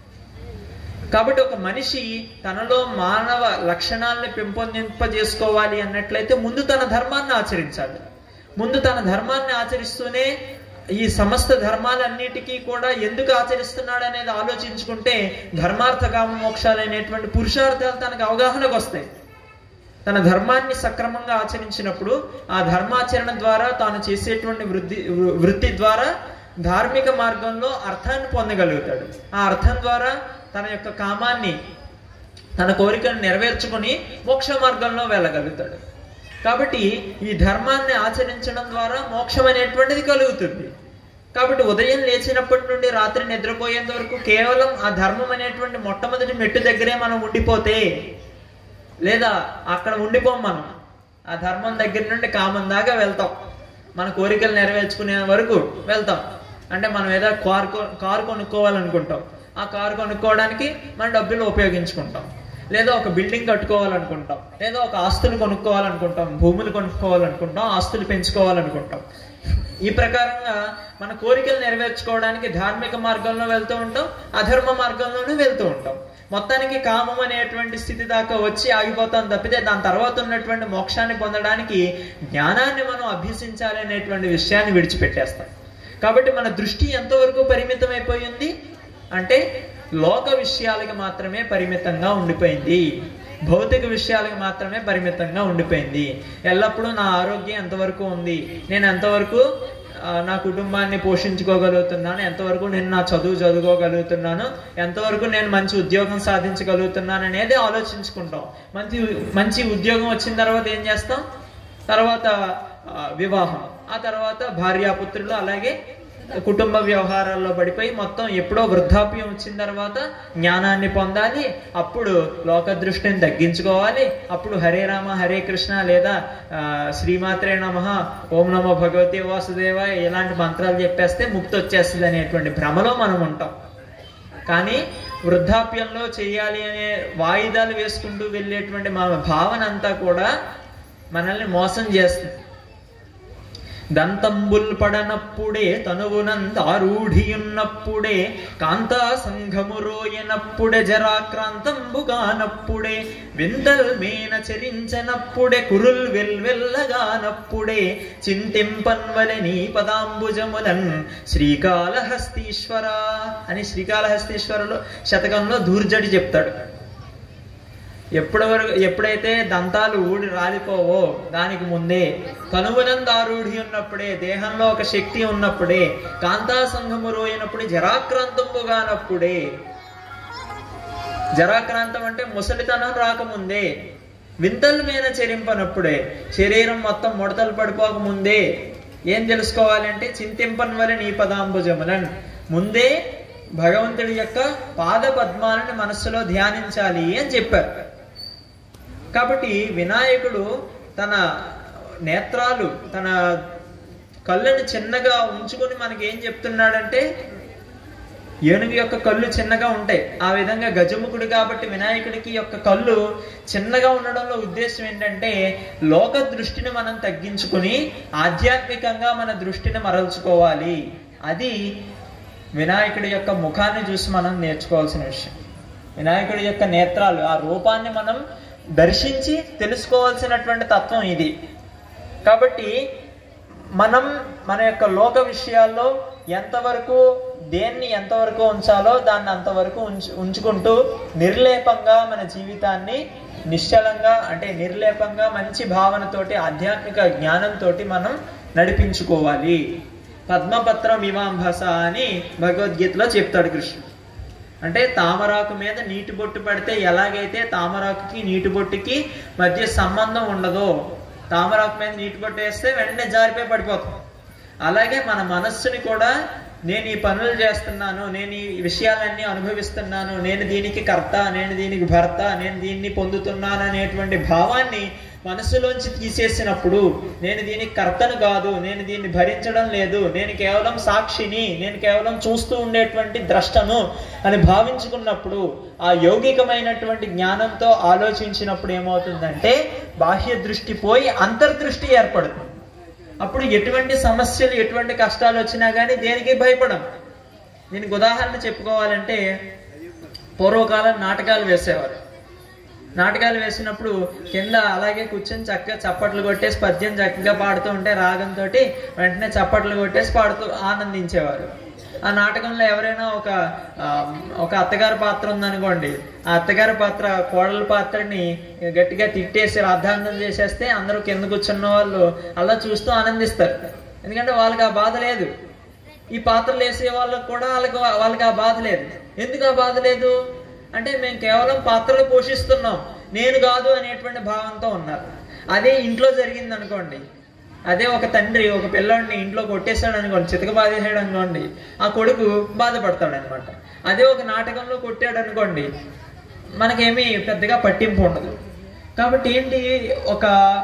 కాబట్టి ఒక మనిషి తనలో మానవ లక్షణాలను పెంపొందింపజేసుకోవాలి అన్నట్లయితే ముందు తన ధర్మాన్ని ఆచరించాలి ముందు తన ధర్మాన్ని ఆచరిస్తూనే ఈ సమస్త ధర్మాలన్నిటికీ కూడా ఎందుకు ఆచరిస్తున్నాడు అనేది ఆలోచించుకుంటే ధర్మార్థ కామ మోక్షాలు అనేటువంటి పురుషార్థాలు తనకు అవగాహనకు వస్తాయి తన ధర్మాన్ని సక్రమంగా ఆచరించినప్పుడు ఆ ధర్మాచరణ ద్వారా తాను చేసేటువంటి వృద్ధి వృత్తి ద్వారా ధార్మిక మార్గంలో అర్థాన్ని పొందగలుగుతాడు ఆ అర్థం ద్వారా తన యొక్క కామాన్ని తన కోరికను నెరవేర్చుకుని మోక్ష మార్గంలో వెళ్ళగలుగుతాడు కాబట్టి ఈ ధర్మాన్ని ఆచరించడం ద్వారా మోక్షం అనేటువంటిది కలుగుతుంది కాబట్టి ఉదయం లేచినప్పటి నుండి రాత్రి నిద్రపోయేంత వరకు కేవలం ఆ ధర్మం అనేటువంటి మొట్టమొదటి మెట్టు దగ్గరే మనం ఉండిపోతే లేదా అక్కడ ఉండిపోం మనం ఆ ధర్మం దగ్గర నుండి కామం దాకా వెళ్తాం మన కోరికలు నెరవేర్చుకునే వరకు వెళ్తాం అంటే మనం ఏదో కారు కొ- కారు కొనుక్కోవాలనుకుంటాం ఆ కారు కొనుక్కోవడానికి మన డబ్బులు ఉపయోగించుకుంటాం లేదా ఒక బిల్డింగ్ కట్టుకోవాలనుకుంటాం లేదా ఒక ఆస్తులు కొనుక్కోవాలనుకుంటాం భూములు కొనుక్కోవాలనుకుంటాం ఆస్తులు పెంచుకోవాలనుకుంటాం ఈ ప్రకారంగా మన కోరికలు నెరవేర్చుకోవడానికి ధార్మిక మార్గంలో వెళ్తూ ఉంటాం అధర్మ మార్గంలోనూ వెళ్తూ ఉంటాం మొత్తానికి కామం అనేటువంటి స్థితి దాకా వచ్చి ఆగిపోతాం తప్పితే దాని తర్వాత ఉన్నటువంటి మోక్షాన్ని పొందడానికి జ్ఞానాన్ని మనం అభ్యసించాలి అనేటువంటి విషయాన్ని విడిచిపెట్టేస్తాం కాబట్టి మన దృష్టి ఎంతవరకు పరిమితమైపోయింది అంటే లోక విషయాలకి మాత్రమే పరిమితంగా ఉండిపోయింది భౌతిక విషయాలకు మాత్రమే పరిమితంగా ఉండిపోయింది ఎల్లప్పుడూ నా ఆరోగ్యం ఎంతవరకు ఉంది నేను ఎంతవరకు ఆ, నా కుటుంబాన్ని పోషించుకోగలుగుతున్నాను ఎంతవరకు నేను నా చదువు చదువుకోగలుగుతున్నాను ఎంతవరకు నేను మంచి ఉద్యోగం సాధించగలుగుతున్నాను అనేది ఆలోచించుకుంటాం మంచి మంచి ఉద్యోగం వచ్చిన తర్వాత ఏం చేస్తాం తర్వాత ఆ, వివాహం ఆ తర్వాత భార్యాపుత్రులు అలాగే కుటుంబ వ్యవహారాల్లో పడిపోయి మొత్తం ఎప్పుడో వృద్ధాప్యం వచ్చిన తర్వాత జ్ఞానాన్ని పొందాలి అప్పుడు లోక దృష్టిని తగ్గించుకోవాలి అప్పుడు హరే రామ హరే కృష్ణ లేదా ఆ, శ్రీమాత్రే నమ ఓం నమో భగవతి వాసుదేవ ఇలాంటి మంత్రాలు చెప్పేస్తే ముక్తి వచ్చేస్తుంది అనేటువంటి భ్రమలో మనం ఉంటాం కానీ వృద్ధాప్యంలో చేయాలి అనే వాయిదాలు వేసుకుంటూ వెళ్ళేటువంటి మన భావన అంతా కూడా మనల్ని మోసం చేస్తుంది దంతంబుల్ పడనప్పుడే తనువునందారూఢియున్నప్పుడే కాంతా సంఘము రోయనప్పుడే జరాక్రాంతంబుగానప్పుడే వింతల్ మేన చరించనప్పుడే కురుల్ వెల్వెల్లగానప్పుడే చింతింపన్వలె నీ పదాంబుజములన్ శ్రీకాళహస్తీశ్వర అని శ్రీకాళహస్తీశ్వరులు శతకంలో దూర్జడి చెప్తాడు ఎప్పటి వరకు ఎప్పుడైతే దంతాలు ఊడి రాలిపోవో దానికి ముందే కనుమనందారూఢి ఉన్నప్పుడే దేహంలో ఒక శక్తి ఉన్నప్పుడే కాంతా సంఘము రోయినప్పుడే జరాక్రాంతముగానప్పుడే జరాక్రాంతం అంటే ముసలితనం రాకముందే వింతల మీద చెరింపనప్పుడే శరీరం మొత్తం ముడతలు పడిపోక ముందే ఏం తెలుసుకోవాలంటే చింతింపన్ వల్ల నీ పదాంబుజములన్ ముందే భగవంతుడి యొక్క పాద పద్మాలను మనస్సులో ధ్యానించాలి అని చెప్పారు కాబట్టి వినాయకుడు తన నేత్రాలు తన కళ్ళను చిన్నగా ఉంచుకొని మనకి ఏం చెప్తున్నాడంటే ఏనుగు యొక్క కళ్ళు చిన్నగా ఉంటాయి ఆ విధంగా గజముఖుడు కాబట్టి వినాయకుడికి యొక్క కళ్ళు చిన్నగా ఉండడంలో ఉద్దేశం ఏంటంటే లోక దృష్టిని మనం తగ్గించుకుని ఆధ్యాత్మికంగా మన దృష్టిని మరల్చుకోవాలి అది వినాయకుడి యొక్క ముఖాన్ని చూసి మనం నేర్చుకోవాల్సిన విషయం వినాయకుడి యొక్క నేత్రాలు ఆ రూపాన్ని మనం దర్శించి తెలుసుకోవాల్సినటువంటి తత్వం ఇది కాబట్టి మనం మన యొక్క లోక విషయాల్లో ఎంతవరకు దేన్ని ఎంతవరకు ఉంచాలో దాన్ని అంతవరకు ఉంచు ఉంచుకుంటూ నిర్లేపంగా మన జీవితాన్ని నిశ్చలంగా అంటే నిర్లేపంగా మంచి భావనతోటి ఆధ్యాత్మిక జ్ఞానంతో మనం నడిపించుకోవాలి పద్మపత్రం ఇవాంభస అని భగవద్గీతలో చెప్తాడు కృష్ణుడు అంటే తామరాకు మీద నీటి బొట్టు పడితే ఎలాగైతే తామరాకుకి నీటి బొట్టుకి మధ్య సంబంధం ఉండదో తామరాకు మీద నీటి బొట్టు వేస్తే వెంటనే జారిపోయి పడిపోతాం అలాగే మన మనస్సుని కూడా నేను ఈ పనులు చేస్తున్నాను నేను ఈ విషయాలన్నీ అనుభవిస్తున్నాను నేను దీనికి కర్త నేను దీనికి భర్త నేను దీన్ని పొందుతున్నాను అనేటువంటి భావాన్ని మనసులోంచి తీసేసినప్పుడు నేను దీనికి కర్తను కాదు నేను దీన్ని భరించడం లేదు నేను కేవలం సాక్షిని నేను కేవలం చూస్తూ ఉండేటువంటి ద్రష్టను అని భావించుకున్నప్పుడు ఆ యౌగికమైనటువంటి జ్ఞానంతో ఆలోచించినప్పుడు ఏమవుతుందంటే బాహ్య దృష్టి పోయి అంతర్దృష్టి ఏర్పడుతుంది అప్పుడు ఎటువంటి సమస్యలు ఎటువంటి కష్టాలు వచ్చినా కానీ దేనికి భయపడం దీనికి ఉదాహరణ చెప్పుకోవాలంటే పూర్వకాలం నాటకాలు వేసేవారు నాటకాలు వేసినప్పుడు కింద అలాగే కూర్చొని చక్కగా చప్పట్లు కొట్టేసి పద్యం చక్కగా పాడుతూ ఉంటే రాగంతో వెంటనే చప్పట్లు కొట్టేసి పాడుతూ ఆనందించేవారు ఆ నాటకంలో ఎవరైనా ఒక ఆ, ఒక అత్తగారి పాత్ర ఉందనుకోండి ఆ అత్తగారి పాత్ర కోడల పాత్రని గట్టిగా తిట్టేసి అర్ధాంతం చేసేస్తే అందరూ కింద కూర్చున్న వాళ్ళు అలా చూస్తూ ఆనందిస్తారు ఎందుకంటే వాళ్ళకి ఆ బాధ లేదు ఈ పాత్రలు వేసే వాళ్ళకి కూడా వాళ్ళకి వాళ్ళకి ఆ బాధ లేదు ఎందుకు ఆ బాధ లేదు అంటే మేము కేవలం పాత్రలు పోషిస్తున్నాం నేను కాదు అనేటువంటి భావంతో ఉన్నారు అదే ఇంట్లో జరిగింది అనుకోండి అదే ఒక తండ్రి ఒక పిల్లోడిని ఇంట్లో కొట్టేశాడు అనుకోండి చితక బాధేసాడు అనుకోండి ఆ కొడుకు బాధపడతాడు అనమాట అదే ఒక నాటకంలో కొట్టాడు అనుకోండి మనకేమీ పెద్దగా పట్టింపు ఉండదు కాబట్టి ఏంటి ఒక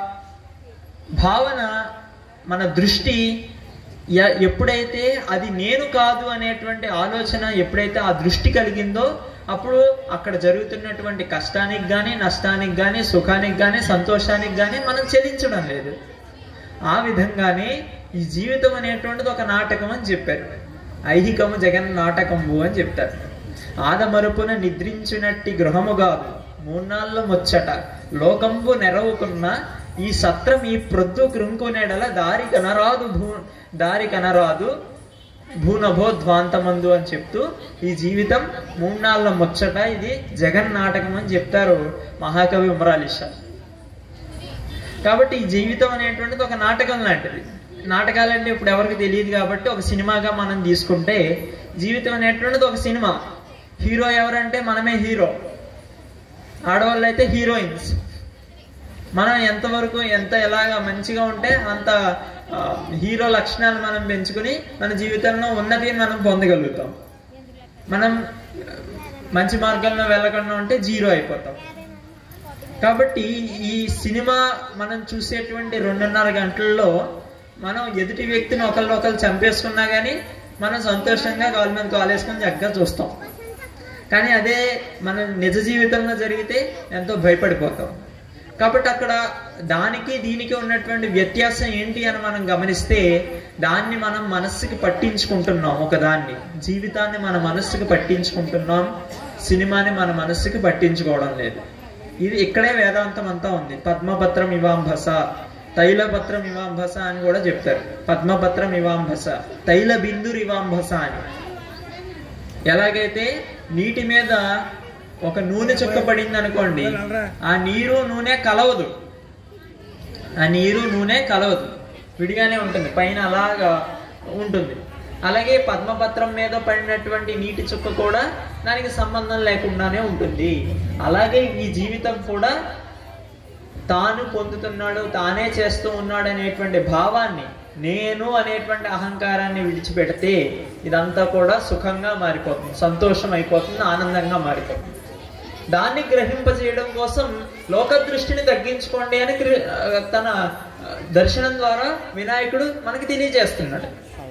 భావన మన దృష్టి ఎ- ఎప్పుడైతే అది నేను కాదు అనేటువంటి ఆలోచన ఎప్పుడైతే ఆ దృష్టి కలిగిందో అప్పుడు అక్కడ జరుగుతున్నటువంటి కష్టానికి కానీ నష్టానికి కానీ సుఖానికి కానీ సంతోషానికి కానీ మనం చెల్లించడం లేదు ఆ విధంగానే ఈ జీవితం అనేటువంటిది ఒక నాటకం అని చెప్పారు ఐహికము జగన్ నాటకంబు అని చెప్తారు ఆదమరుపున నిద్రించినట్టి గృహముగా మూన్నాళ్ళు ముచ్చట లోకంబు నెరవుకున్న ఈ సత్రం ఈ ప్రొద్దు కృంకునేడల దారి కనరాదు భూ దారి కనరాదు భూనభోధ్వాంతమందు అని చెప్తూ ఈ జీవితం మూన్నాళ్ళ ముచ్చట ఇది జగన్ నాటకం అని చెప్తారు మహాకవి ఉమరాలిషా కాబట్టి ఈ జీవితం అనేటువంటిది ఒక నాటకం లాంటిది నాటకాలంటే ఇప్పుడు ఎవరికి తెలియదు కాబట్టి ఒక సినిమాగా మనం తీసుకుంటే జీవితం అనేటువంటిది ఒక సినిమా హీరో ఎవరంటే మనమే హీరో ఆడవాళ్ళు అయితే హీరోయిన్స్ మనం ఎంతవరకు ఎంత ఎలాగా మంచిగా ఉంటే అంత ఆ, హీరో లక్షణాలు మనం పెంచుకుని మన జీవితంలో ఉన్నతిని మనం పొందగలుగుతాం మనం ఆ, మంచి మార్గంలో వెళ్ళకుండా ఉంటే జీరో అయిపోతాం కాబట్టి ఈ సినిమా మనం చూసేటువంటి రెండున్నర గంటల్లో మనం ఎదుటి వ్యక్తిని ఒకళ్ళు ఒకళ్ళు చంపేసుకున్నా కానీ మనం సంతోషంగా కాలు మీద కాలేసుకొని చక్కగా చూస్తాం కానీ అదే మన నిజ జీవితంలో జరిగితే ఎంతో భయపడిపోతాం కాబట్టి అక్కడ దానికి దీనికి ఉన్నటువంటి వ్యత్యాసం ఏంటి అని మనం గమనిస్తే దాన్ని మనం మనస్సుకి పట్టించుకుంటున్నాం ఒకదాన్ని జీవితాన్ని మన మనస్సుకి పట్టించుకుంటున్నాం సినిమాని మన మనస్సుకి పట్టించుకోవడం లేదు ఇది ఇక్కడే వేదాంతం అంతా ఉంది పద్మపత్రం ఇవాంభస తైలపత్రం ఇవాంభస అని కూడా చెప్తారు పద్మపత్రం ఇవాంభస తైల బిందురు ఇవాంభస అని ఎలాగైతే నీటి మీద ఒక నూనె చుక్క పడింది అనుకోండి ఆ నీరు నూనె కలవదు ఆ నీరు నూనె కలవదు విడిగానే ఉంటుంది పైన అలాగా ఉంటుంది అలాగే పద్మపత్రం మీద పడినటువంటి నీటి చుక్క కూడా దానికి సంబంధం లేకుండానే ఉంటుంది అలాగే ఈ జీవితం కూడా తాను పొందుతున్నాడు తానే చేస్తూ ఉన్నాడు అనేటువంటి భావాన్ని నేను అనేటువంటి అహంకారాన్ని విడిచిపెడితే ఇదంతా కూడా సుఖంగా మారిపోతుంది సంతోషం అయిపోతుంది ఆనందంగా మారిపోతుంది దాన్ని గ్రహింపజేయడం కోసం లోక దృష్టిని తగ్గించుకోండి అని కృ- తన దర్శనం ద్వారా వినాయకుడు మనకి తెలియజేస్తున్నాడు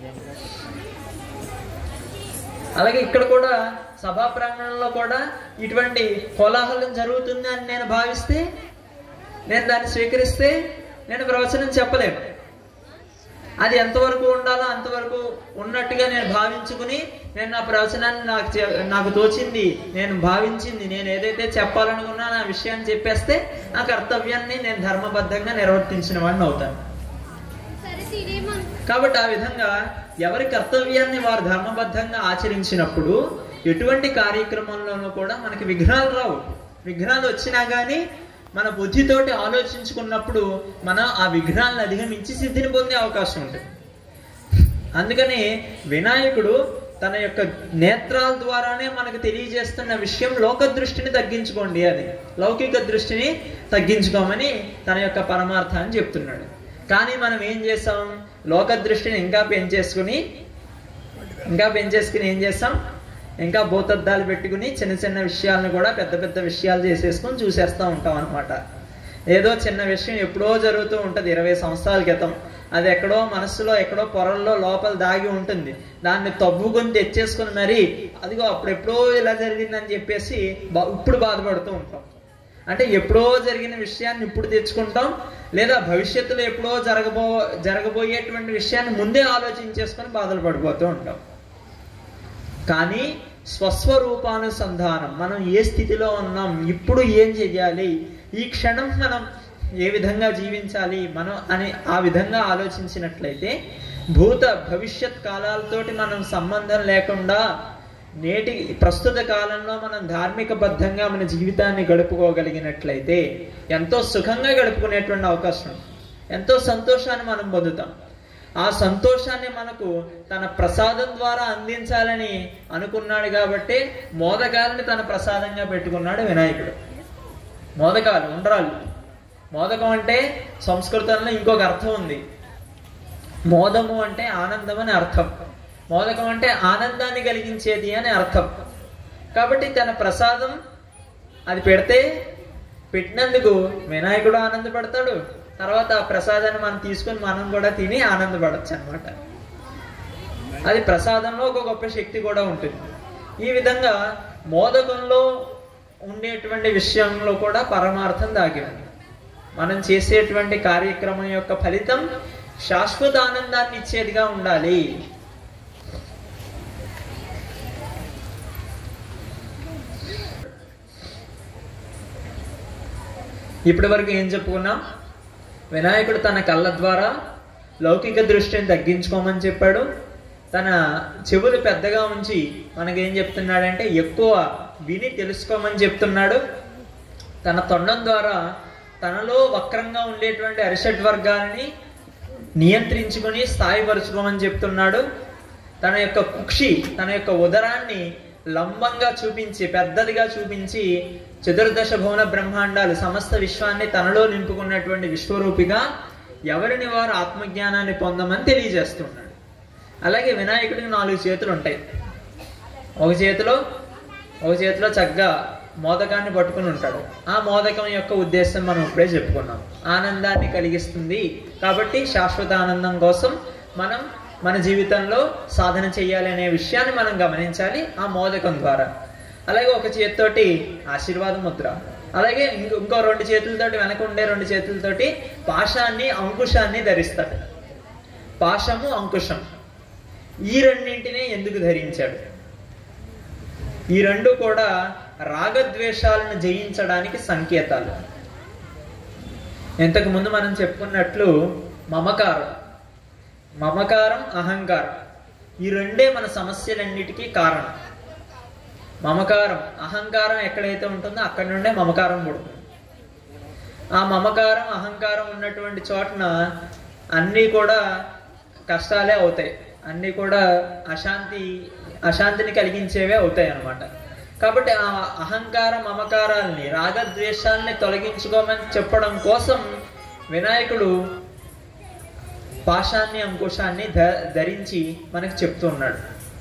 అలాగే ఇక్కడ కూడా సభా ప్రాంగణంలో కూడా ఇటువంటి కోలాహలం జరుగుతుంది అని నేను భావిస్తే నేను దాన్ని స్వీకరిస్తే నేను ప్రవచనం చెప్పలేను అది ఎంతవరకు ఉండాలో అంతవరకు ఉన్నట్టుగా నేను భావించుకుని నేను నా ప్రవచనాన్ని నాకు చె- నాకు తోచింది నేను భావించింది నేను ఏదైతే చెప్పాలనుకున్నానో ఆ విషయాన్ని చెప్పేస్తే నా కర్తవ్యాన్ని నేను ధర్మబద్ధంగా నిర్వర్తించిన వాడిని అవుతాను కాబట్టి ఆ విధంగా ఎవరి కర్తవ్యాన్ని వారు ధర్మబద్ధంగా ఆచరించినప్పుడు ఎటువంటి కార్యక్రమంలోనూ కూడా మనకి విఘ్నాలు రావు విఘ్నాలు వచ్చినా కానీ మన బుద్ధితోటి ఆలోచించుకున్నప్పుడు మనం ఆ విఘ్నాలను అధిగమించి సిద్ధిని పొందే అవకాశం ఉంటుంది అందుకని వినాయకుడు తన యొక్క నేత్రాల ద్వారానే మనకు తెలియజేస్తున్న విషయం లోక దృష్టిని తగ్గించుకోండి అది లౌకిక దృష్టిని తగ్గించుకోమని తన యొక్క పరమార్థాన్ని చెప్తున్నాడు కానీ మనం ఏం చేస్తాం లోక దృష్టిని ఇంకా పెంచేసుకుని ఇంకా పెంచేసుకుని ఏం చేస్తాం ఇంకా భూతద్దాలు పెట్టుకుని చిన్న చిన్న విషయాలను కూడా పెద్ద పెద్ద విషయాలు చేసేసుకొని చూసేస్తూ ఉంటాం అనమాట ఏదో చిన్న విషయం ఎప్పుడో జరుగుతూ ఉంటుంది ఇరవై సంవత్సరాల క్రితం అది ఎక్కడో మనస్సులో ఎక్కడో పొరల్లో లోపల దాగి ఉంటుంది దాన్ని తవ్వుకొని తెచ్చేసుకుని మరి అదిగో అప్పుడు ఎప్పుడో ఇలా జరిగిందని చెప్పేసి బా- ఇప్పుడు బాధపడుతూ ఉంటాం అంటే ఎప్పుడో జరిగిన విషయాన్ని ఇప్పుడు తెచ్చుకుంటాం లేదా భవిష్యత్తులో ఎప్పుడో జరగబో జరగబోయేటువంటి విషయాన్ని ముందే ఆలోచించేసుకొని బాధలు పడిపోతూ ఉంటాం కానీ స్వస్వరూపానుసంధానం మనం ఏ స్థితిలో ఉన్నాం ఇప్పుడు ఏం చెయ్యాలి ఈ క్షణం మనం ఏ విధంగా జీవించాలి మనం అని ఆ విధంగా ఆలోచించినట్లయితే భూత భవిష్యత్ కాలాలతోటి మనం సంబంధం లేకుండా నేటి ప్రస్తుత కాలంలో మనం ధార్మిక బద్ధంగా మన జీవితాన్ని గడుపుకోగలిగినట్లయితే ఎంతో సుఖంగా గడుపుకునేటువంటి అవకాశం ఉంది. ఎంతో సంతోషాన్ని మనం పొందుతాం ఆ సంతోషాన్ని మనకు తన ప్రసాదం ద్వారా అందించాలని అనుకున్నాడు కాబట్టి మోదకాలని తన ప్రసాదంగా పెట్టుకున్నాడు వినాయకుడు మోదకాలు ఉండ్రాళ్ళు మోదకం అంటే సంస్కృతంలో ఇంకొక అర్థం ఉంది మోదము అంటే ఆనందం అని అర్థం మోదకం అంటే ఆనందాన్ని కలిగించేది అని అర్థం కాబట్టి తన ప్రసాదం అది పెడితే పెట్టినందుకు వినాయకుడు ఆనందపడతాడు తర్వాత ఆ ప్రసాదాన్ని మనం తీసుకొని మనం కూడా తిని ఆనందపడచ్చు అనమాట అది ప్రసాదంలో ఒక గొప్ప శక్తి కూడా ఉంటుంది ఈ విధంగా మోదకంలో ఉండేటువంటి విషయంలో కూడా పరమార్థం దాగి ఉంది మనం చేసేటువంటి కార్యక్రమం యొక్క ఫలితం శాశ్వత ఆనందాన్ని ఇచ్చేదిగా ఉండాలి ఇప్పటి వరకు ఏం చెప్పుకున్నాం వినాయకుడు తన కళ్ళ ద్వారా లౌకిక దృష్టిని తగ్గించుకోమని చెప్పాడు తన చెవులు పెద్దగా ఉంచి మనకేం చెప్తున్నాడంటే ఎక్కువ విని తెలుసుకోమని చెప్తున్నాడు తన తొండం ద్వారా తనలో వక్రంగా ఉండేటువంటి అరిషడ్ వర్గాలని నియంత్రించుకొని స్థాయిపరుచుకోమని చెప్తున్నాడు తన యొక్క కుక్షి తన యొక్క ఉదరాన్ని లంబంగా చూపించి పెద్దదిగా చూపించి చతుర్దశ భువన బ్రహ్మాండాలు సమస్త విశ్వాన్ని తనలో నింపుకున్నటువంటి విశ్వరూపిగా ఎవరిని వారు ఆత్మజ్ఞానాన్ని పొందమని తెలియజేస్తున్నాడు అలాగే వినాయకుడికి నాలుగు చేతులు ఉంటాయి ఒక చేతిలో ఒక చేతిలో చక్కగా మోదకాన్ని పట్టుకుని ఉంటాడు ఆ మోదకం యొక్క ఉద్దేశం మనం ఇప్పుడే చెప్పుకున్నాం ఆనందాన్ని కలిగిస్తుంది కాబట్టి శాశ్వత ఆనందం కోసం మనం మన జీవితంలో సాధన చేయాలి అనే విషయాన్ని మనం గమనించాలి ఆ మోదకం ద్వారా అలాగే ఒక చేతితోటి ఆశీర్వాద ముద్ర అలాగే ఇంకో ఇంకో రెండు చేతులతోటి వెనక ఉండే రెండు చేతులతోటి పాశాన్ని అంకుశాన్ని ధరిస్తాడు పాశము అంకుశం ఈ రెండింటినే ఎందుకు ధరించాడు ఈ రెండు కూడా రాగద్వేషాలను జయించడానికి సంకేతాలు ఇంతకు ముందు మనం చెప్పుకున్నట్లు మమకారం మమకారం అహంకారం ఈ రెండే మన సమస్యలన్నిటికీ కారణం మమకారం అహంకారం ఎక్కడైతే ఉంటుందో అక్కడి నుండే మమకారం పుడుతుంది ఆ మమకారం అహంకారం ఉన్నటువంటి చోటన అన్నీ కూడా కష్టాలే అవుతాయి అన్నీ కూడా అశాంతి అశాంతిని కలిగించేవే అవుతాయి అన్నమాట కాబట్టి ఆ అహంకార మమకారాల్ని రాగద్వేషాలని తొలగించుకోమని చెప్పడం కోసం వినాయకుడు పాశాన్ని అంకుశాన్ని ధ ధరించి మనకు చెప్తున్నాడు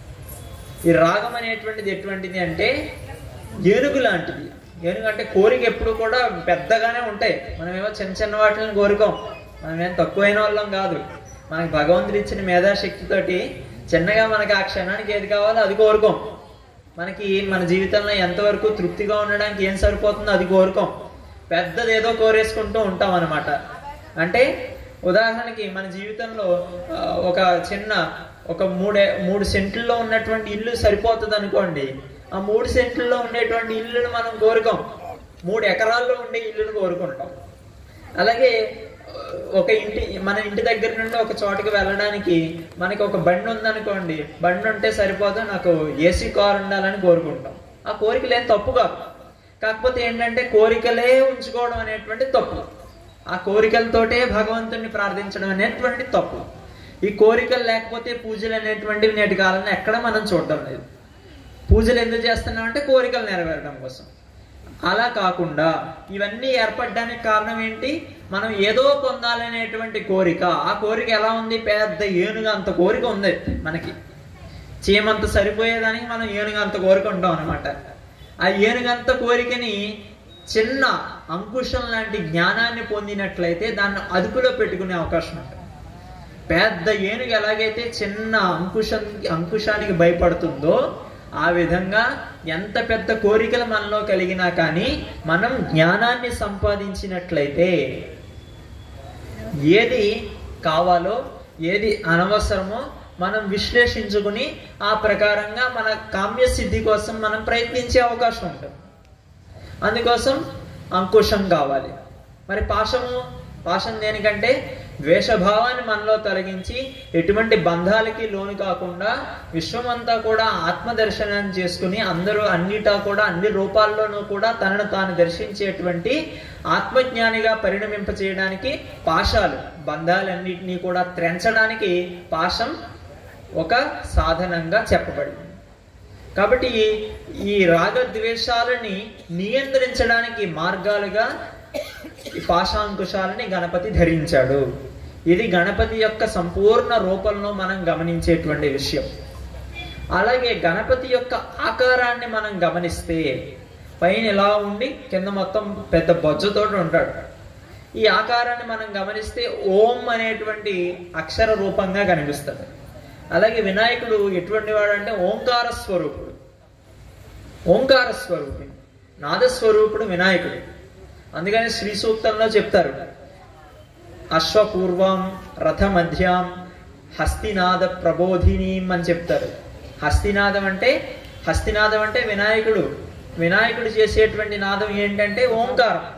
ఈ రాగం అనేటువంటిది ఎటువంటిది అంటే ఏనుగు లాంటిది ఏనుగు అంటే కోరిక ఎప్పుడు కూడా పెద్దగానే ఉంటాయి మనమేమో చిన్న చిన్న వాటిని కోరుకోం మనమేం తక్కువైన వాళ్ళం కాదు మనకి భగవంతుడు ఇచ్చిన మేధాశక్తితోటి చిన్నగా మనకి ఆ క్షణానికి ఏది కావాలో అది కోరుకోం మనకి మన జీవితంలో ఎంతవరకు తృప్తిగా ఉండడానికి ఏం సరిపోతుందో అది కోరుకోం పెద్దది ఏదో కోరేసుకుంటూ ఉంటాం అనమాట అంటే ఉదాహరణకి మన జీవితంలో ఆ, ఒక చిన్న ఒక మూడే మూడు సెంట్లలో ఉన్నటువంటి ఇల్లు సరిపోతుంది అనుకోండి ఆ మూడు సెంట్లలో ఉండేటువంటి ఇల్లును మనం కోరుకోం మూడు ఎకరాల్లో ఉండే ఇల్లును కోరుకుంటాం అలాగే ఒక ఇంటి మన ఇంటి దగ్గర నుండి ఒక చోటకి వెళ్ళడానికి మనకి ఒక బండి ఉందనుకోండి బండి ఉంటే సరిపోదు నాకు ఏసీ కార్ ఉండాలని కోరుకుంటాం ఆ కోరికలు ఏం తప్పు కాదు కాకపోతే ఏంటంటే కోరికలే ఉంచుకోవడం అనేటువంటి తప్పు ఆ కోరికలతోటే భగవంతుణ్ణి ప్రార్థించడం అనేటువంటి తప్పు ఈ కోరికలు లేకపోతే పూజలు అనేటువంటివి నేటి కాలంలో ఎక్కడ మనం చూడడం లేదు పూజలు ఎందుకు చేస్తున్నాం అంటే కోరికలు నెరవేరడం కోసం అలా కాకుండా ఇవన్నీ ఏర్పడడానికి కారణం ఏంటి మనం ఏదో పొందాలనేటువంటి కోరిక ఆ కోరిక ఎలా ఉంది పెద్ద ఏనుగు అంత కోరిక ఉంది మనకి చీమంత సరిపోయేదానికి మనం ఏనుగు అంత కోరిక ఉంటాం అనమాట ఆ ఏనుగంత కోరికని చిన్న అంకుశం లాంటి జ్ఞానాన్ని పొందినట్లయితే దాన్ని అదుపులో పెట్టుకునే అవకాశం ఉంటుంది పెద్ద ఏనుగు ఎలాగైతే చిన్న అంకుశం అంకుశానికి భయపడుతుందో ఆ విధంగా ఎంత పెద్ద కోరికలు మనలో కలిగినా కానీ మనం జ్ఞానాన్ని సంపాదించినట్లయితే ఏది కావాలో ఏది అనవసరమో మనం విశ్లేషించుకుని ఆ ప్రకారంగా మన కామ్య సిద్ధి కోసం మనం ప్రయత్నించే అవకాశం ఉంటుంది అందుకోసం అంకుశం కావాలి మరి పాశము పాశం దేనికంటే ద్వేషభావాన్ని మనలో తొలగించి ఎటువంటి బంధాలకి లోను కాకుండా విశ్వమంతా కూడా ఆత్మదర్శనాన్ని చేసుకుని అందరూ అన్నిటా కూడా అన్ని రూపాల్లోనూ కూడా తనను తాను దర్శించేటువంటి ఆత్మజ్ఞానిగా పరిణమింప చేయడానికి పాశాలు బంధాలన్నింటినీ కూడా త్రెంచడానికి పాశం ఒక సాధనంగా చెప్పబడింది కాబట్టి ఈ- ఈ రాగద్వేషాలని నియంత్రించడానికి మార్గాలుగా ఈ పాశాంకుశాలని గణపతి ధరించాడు ఇది గణపతి యొక్క సంపూర్ణ రూపంలో మనం గమనించేటువంటి విషయం అలాగే గణపతి యొక్క ఆకారాన్ని మనం గమనిస్తే పైన ఇలా ఉండి కింద మొత్తం పెద్ద బొజ్జతోటి ఉంటాడు ఈ ఆకారాన్ని మనం గమనిస్తే ఓం అనేటువంటి అక్షర రూపంగా కనిపిస్తాడు అలాగే వినాయకుడు ఎటువంటి వాడు అంటే ఓంకార స్వరూపుడు ఓంకార స్వరూపుడు నాదస్వరూపుడు వినాయకుడు అందుకని శ్రీ సూక్తంలో చెప్తారు అశ్వపూర్వం రథ మధ్యాం హస్తినాద ప్రబోధినీం అని చెప్తారు హస్తినాదం అంటే హస్తినాదం అంటే వినాయకుడు వినాయకుడు చేసేటువంటి నాదం ఏంటంటే ఓంకారం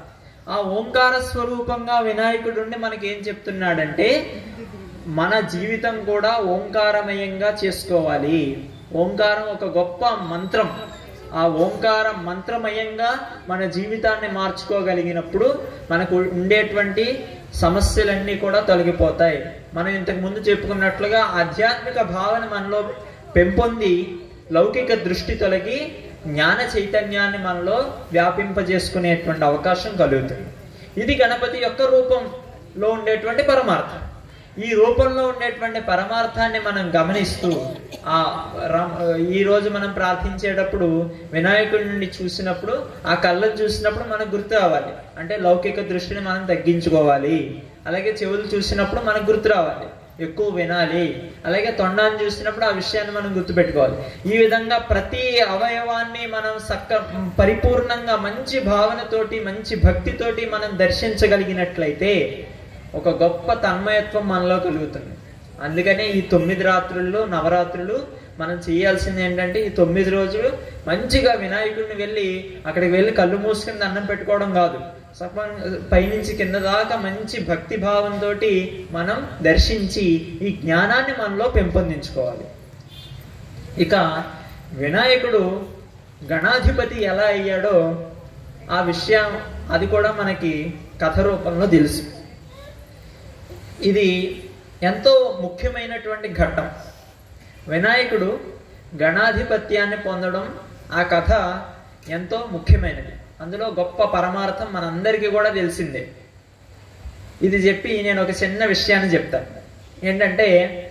ఆ ఓంకార స్వరూపంగా వినాయకుడు ఉండి మనకి ఏం చెప్తున్నాడంటే మన జీవితం కూడా ఓంకారమయంగా చేసుకోవాలి ఓంకారం ఒక గొప్ప మంత్రం ఆ ఓంకార మంత్రమయంగా మన జీవితాన్ని మార్చుకోగలిగినప్పుడు మనకు ఉండేటువంటి సమస్యలన్నీ కూడా తొలగిపోతాయి మనం ఇంతకు ముందు చెప్పుకున్నట్లుగా ఆధ్యాత్మిక భావన మనలో పెంపొంది లౌకిక దృష్టి తొలగి జ్ఞాన చైతన్యాన్ని మనలో వ్యాపింపజేసుకునేటువంటి అవకాశం కలుగుతుంది ఇది గణపతి యొక్క రూపంలో ఉండేటువంటి పరమార్థం ఈ రూపంలో ఉండేటువంటి పరమార్థాన్ని మనం గమనిస్తూ ఆ రం- ఈ రోజు మనం ప్రార్థించేటప్పుడు వినాయకుడి నుండి చూసినప్పుడు ఆ కళ్ళను చూసినప్పుడు మనకు గుర్తు రావాలి అంటే లౌకిక దృష్టిని మనం తగ్గించుకోవాలి అలాగే చెవులు చూసినప్పుడు మనకు గుర్తు రావాలి ఎక్కువ వినాలి అలాగే తొండాన్ని చూసినప్పుడు ఆ విషయాన్ని మనం గుర్తుపెట్టుకోవాలి ఈ విధంగా ప్రతి అవయవాన్ని మనం సక్క పరిపూర్ణంగా మంచి భావనతోటి మంచి భక్తితోటి మనం దర్శించగలిగినట్లయితే ఒక గొప్ప తన్మయత్వం మనలో కలుగుతుంది అందుకనే ఈ తొమ్మిది రాత్రుల్లో నవరాత్రులు మనం చేయాల్సింది ఏంటంటే ఈ తొమ్మిది రోజులు మంచిగా వినాయకుడిని వెళ్ళి అక్కడికి వెళ్ళి కళ్ళు మూసుకుని దండం పెట్టుకోవడం కాదు సప- పైనుంచి కింద దాకా మంచి భక్తి భావంతో మనం దర్శించి ఈ జ్ఞానాన్ని మనలో పెంపొందించుకోవాలి ఇక వినాయకుడు గణాధిపతి ఎలా అయ్యాడో ఆ విషయం అది కూడా మనకి కథ రూపంలో తెలుసు ఇది ఎంతో ముఖ్యమైనటువంటి ఘట్టం వినాయకుడు గణాధిపత్యాన్ని పొందడం ఆ కథ ఎంతో ముఖ్యమైనది అందులో గొప్ప పరమార్థం మనందరికీ కూడా తెలిసిందే ఇది చెప్పి నేను ఒక చిన్న విషయాన్ని చెప్తాను ఏంటంటే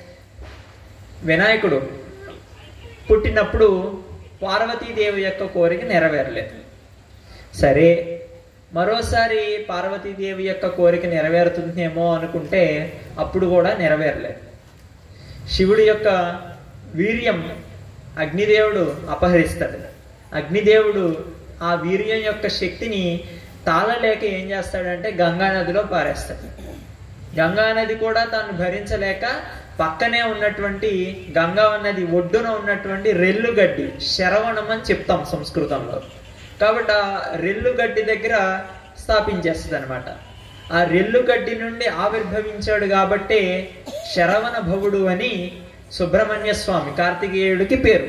వినాయకుడు పుట్టినప్పుడు పార్వతీదేవి యొక్క కోరిక నెరవేరలేదు సరే మరోసారి పార్వతీదేవి యొక్క కోరిక నెరవేరుతుందేమో అనుకుంటే అప్పుడు కూడా నెరవేరలేదు శివుడి యొక్క వీర్యం అగ్నిదేవుడు అపహరిస్తాడు అగ్నిదేవుడు ఆ వీర్యం యొక్క శక్తిని తాళలేక ఏం చేస్తాడంటే గంగా నదిలో పారేస్తాడు గంగా నది కూడా తాను భరించలేక పక్కనే ఉన్నటువంటి గంగా నది ఒడ్డున ఉన్నటువంటి రెల్లు గడ్డి శరవణం అని చెప్తాం సంస్కృతంలో కాబట్టి ఆ రెల్లు గడ్డి దగ్గర స్థాపించేస్తుంది అనమాట ఆ రెల్లు గడ్డి నుండి ఆవిర్భవించాడు కాబట్టే శరవణ భవుడు అని సుబ్రహ్మణ్య స్వామి కార్తికేయుడికి పేరు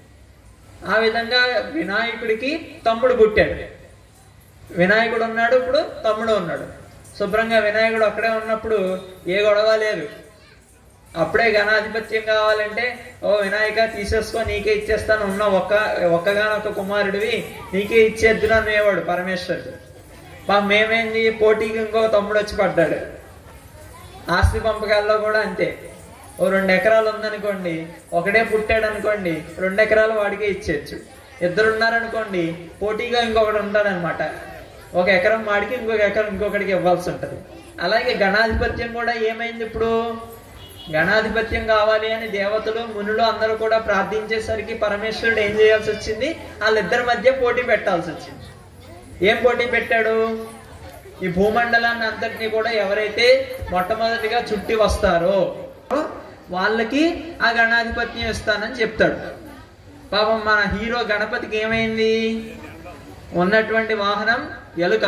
ఆ విధంగా వినాయకుడికి తమ్ముడు పుట్టాడు వినాయకుడు ఉన్నాడు ఇప్పుడు తమ్ముడు ఉన్నాడు శుభ్రంగా వినాయకుడు అక్కడే ఉన్నప్పుడు ఏ గొడవ లేదు అప్పుడే గణాధిపత్యం కావాలంటే ఓ వినాయక తీసేసుకో నీకే ఇచ్చేస్తాను ఉన్న ఒక్క ఒక్కగానొక్క కుమారుడివి నీకే ఇచ్చేద్దును అనేవాడు పరమేశ్వరుడు మా మేమేంది పోటీకి ఇంకో తమ్ముడు వచ్చి పడ్డాడు ఆస్తి పంపకాల్లో కూడా అంతే ఓ రెండు ఎకరాలు ఉందనుకోండి ఒకడే పుట్టాడు అనుకోండి రెండు ఎకరాలు వాడికే ఇచ్చేయచ్చు ఇద్దరు ఉన్నారనుకోండి పోటీగా ఇంకొకటి ఉంటాడనమాట ఒక ఎకరం వాడికి ఇంకొక ఎకరం ఇంకొకటికి ఇవ్వాల్సి ఉంటుంది అలాగే గణాధిపత్యం కూడా ఏమైంది ఇప్పుడు గణాధిపత్యం కావాలి అని దేవతలు మునులు అందరూ కూడా ప్రార్థించేసరికి పరమేశ్వరుడు ఏం చేయాల్సి వచ్చింది వాళ్ళిద్దరి మధ్య పోటీ పెట్టాల్సి వచ్చింది ఏం పోటీ పెట్టాడు ఈ భూమండలాన్ని అంతటినీ కూడా ఎవరైతే మొట్టమొదటిగా చుట్టి వస్తారో వాళ్ళకి ఆ గణాధిపత్యం ఇస్తానని చెప్తాడు పాపం మన హీరో గణపతికి ఏమైంది ఉన్నటువంటి వాహనం ఎలుక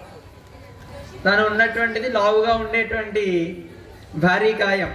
తను ఉన్నటువంటిది లావుగా ఉండేటువంటి భారీ కాయం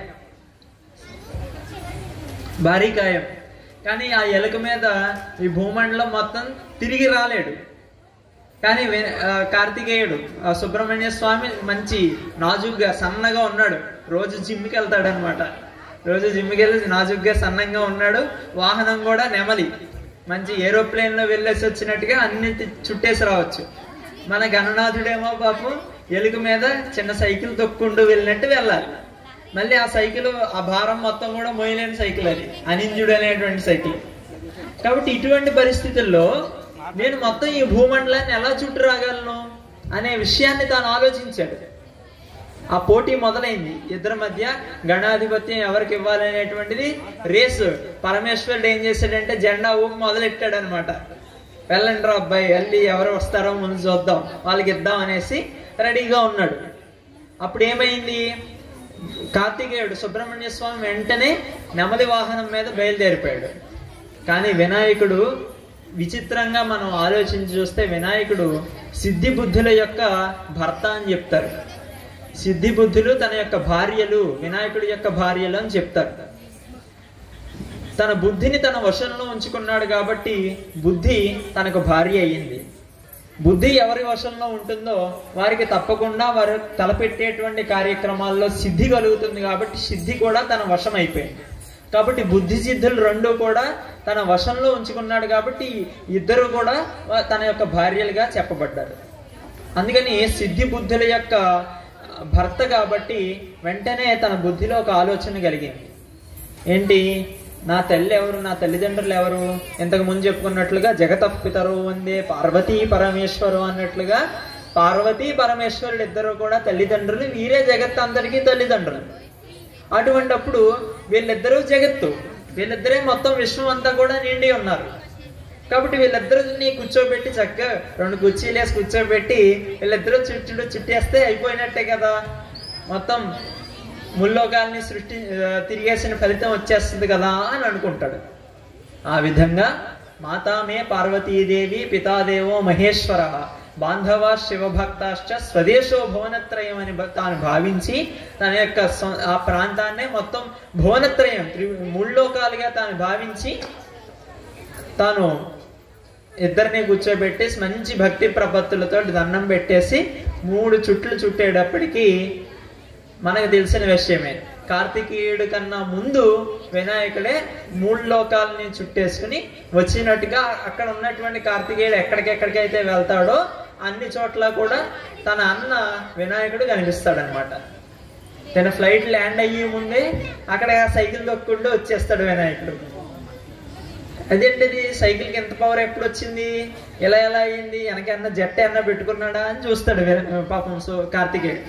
భారీ కాయం కానీ ఆ ఎలుక మీద ఈ భూమండలం మొత్తం తిరిగి రాలేడు కానీ వే- ఆ, కార్తికేయుడు ఆ సుబ్రహ్మణ్య స్వామి మంచి నాజుగ్గా సన్నగా ఉన్నాడు రోజు జిమ్కి వెళ్తాడు అనమాట రోజు జిమ్కి వెళ్ళి నాజుగ్గా సన్నంగా ఉన్నాడు వాహనం కూడా నెమలి మంచి ఏరోప్లేన్ లో వెళ్ళేసి వచ్చినట్టుగా అన్ని తి- చుట్టేసి రావచ్చు మన గణనాథుడేమో పాపం ఎలుక మీద చిన్న సైకిల్ తొక్కుంటూ వెళ్ళినట్టు వెళ్ళాలి మళ్ళీ ఆ సైకిల్ ఆ భారం మొత్తం కూడా మోయలేని సైకిల్ అది అనింజుడు అనేటువంటి సైకిల్ కాబట్టి ఇటువంటి పరిస్థితుల్లో నేను మొత్తం ఈ భూమండలాన్ని ఎలా చుట్టూ రాగలను అనే విషయాన్ని తాను ఆలోచించాడు ఆ పోటీ మొదలైంది ఇద్దరి మధ్య గణాధిపత్యం ఎవరికి ఇవ్వాలనేటువంటిది రేసు పరమేశ్వరుడు ఏం చేశాడంటే జెండా ఊపి మొదలెట్టాడు అనమాట వెళ్ళండి రా అబ్బాయి వెళ్ళి ఎవరు వస్తారో ముందు చూద్దాం వాళ్ళకి ఇద్దాం అనేసి రెడీగా ఉన్నాడు అప్పుడు ఏమైంది కార్తికేయుడు సుబ్రహ్మణ్య స్వామి వెంటనే నెమలి వాహనం మీద బయలుదేరిపోయాడు కానీ వినాయకుడు విచిత్రంగా మనం ఆలోచించి చూస్తే వినాయకుడు సిద్ధి బుద్ధుల యొక్క భర్త అని చెప్తారు సిద్ధి బుద్ధులు తన యొక్క భార్యలు వినాయకుడి యొక్క భార్యలు అని చెప్తారు తన బుద్ధిని తన వశంలో ఉంచుకున్నాడు కాబట్టి బుద్ధి తనకు భార్య అయ్యింది బుద్ధి ఎవరి వశంలో ఉంటుందో వారికి తప్పకుండా వారు తలపెట్టేటువంటి కార్యక్రమాల్లో సిద్ధి కలుగుతుంది కాబట్టి సిద్ధి కూడా తన వశం అయిపోయింది కాబట్టి బుద్ధి సిద్ధులు రెండు కూడా తన వశంలో ఉంచుకున్నాడు కాబట్టి ఇద్దరు కూడా వా- తన యొక్క భార్యలుగా చెప్పబడ్డారు అందుకని సిద్ధి బుద్ధుల యొక్క భర్త కాబట్టి వెంటనే తన బుద్ధిలో ఒక ఆలోచన కలిగింది ఏంటి నా తల్లి ఎవరు నా తల్లిదండ్రులు ఎవరు ఇంతకు ముందు చెప్పుకున్నట్లుగా జగతపితరు వందే పార్వతీ పరమేశ్వరు అన్నట్లుగా పార్వతీ పరమేశ్వరుడు ఇద్దరు కూడా తల్లిదండ్రులు వీరే జగత్ అందరికీ తల్లిదండ్రులు అటువంటప్పుడు వీళ్ళిద్దరూ జగత్తు వీళ్ళిద్దరే మొత్తం విశ్వం అంతా కూడా నిండి ఉన్నారు కాబట్టి వీళ్ళిద్దరిని కూర్చోబెట్టి చక్కగా రెండు కుర్చీలు వేసి కూర్చోబెట్టి వీళ్ళిద్దరూ చుట్టూ చుట్టేస్తే అయిపోయినట్టే కదా మొత్తం ముల్లోకాల్ని సృష్టి ఆ, తిరిగేసిన ఫలితం వచ్చేస్తుంది కదా అని అనుకుంటాడు ఆ విధంగా మాతామే పార్వతీదేవి పితాదేవో మహేశ్వర బాంధవ శివభక్తాశ్చ స్వదేశో భువనత్రయం అని భ- తాను భావించి తన యొక్క సొ- ఆ ప్రాంతాన్నే మొత్తం భువనత్రయం త్రి ముల్లోకాలుగా తాను భావించి తాను ఇద్దరిని కూర్చోబెట్టి మంచి భక్తి ప్రపత్తులతో దండం పెట్టేసి మూడు చుట్లు చుట్టేటప్పటికి మనకు తెలిసిన విషయమే కార్తికేయుడు కన్నా ముందు వినాయకుడే మూడు లోకాలని చుట్టేసుకుని వచ్చినట్టుగా అక్కడ ఉన్నటువంటి కార్తికేయుడు ఎక్కడికెక్కడికైతే వెళ్తాడో అన్ని చోట్ల కూడా తన అన్న వినాయకుడు కనిపిస్తాడనమాట తన ఫ్లైట్ ల్యాండ్ అయ్యే ముందే అక్కడ సైకిల్ తొక్కుంటూ వచ్చేస్తాడు వినాయకుడు అదేంటిది సైకిల్కి ఎంత పవర్ ఎప్పుడు వచ్చింది ఎలా ఎలా అయ్యింది వెనకన్నా జట్ట అన్న పెట్టుకున్నాడా అని చూస్తాడు విన- పాపం సో కార్తికేయుడు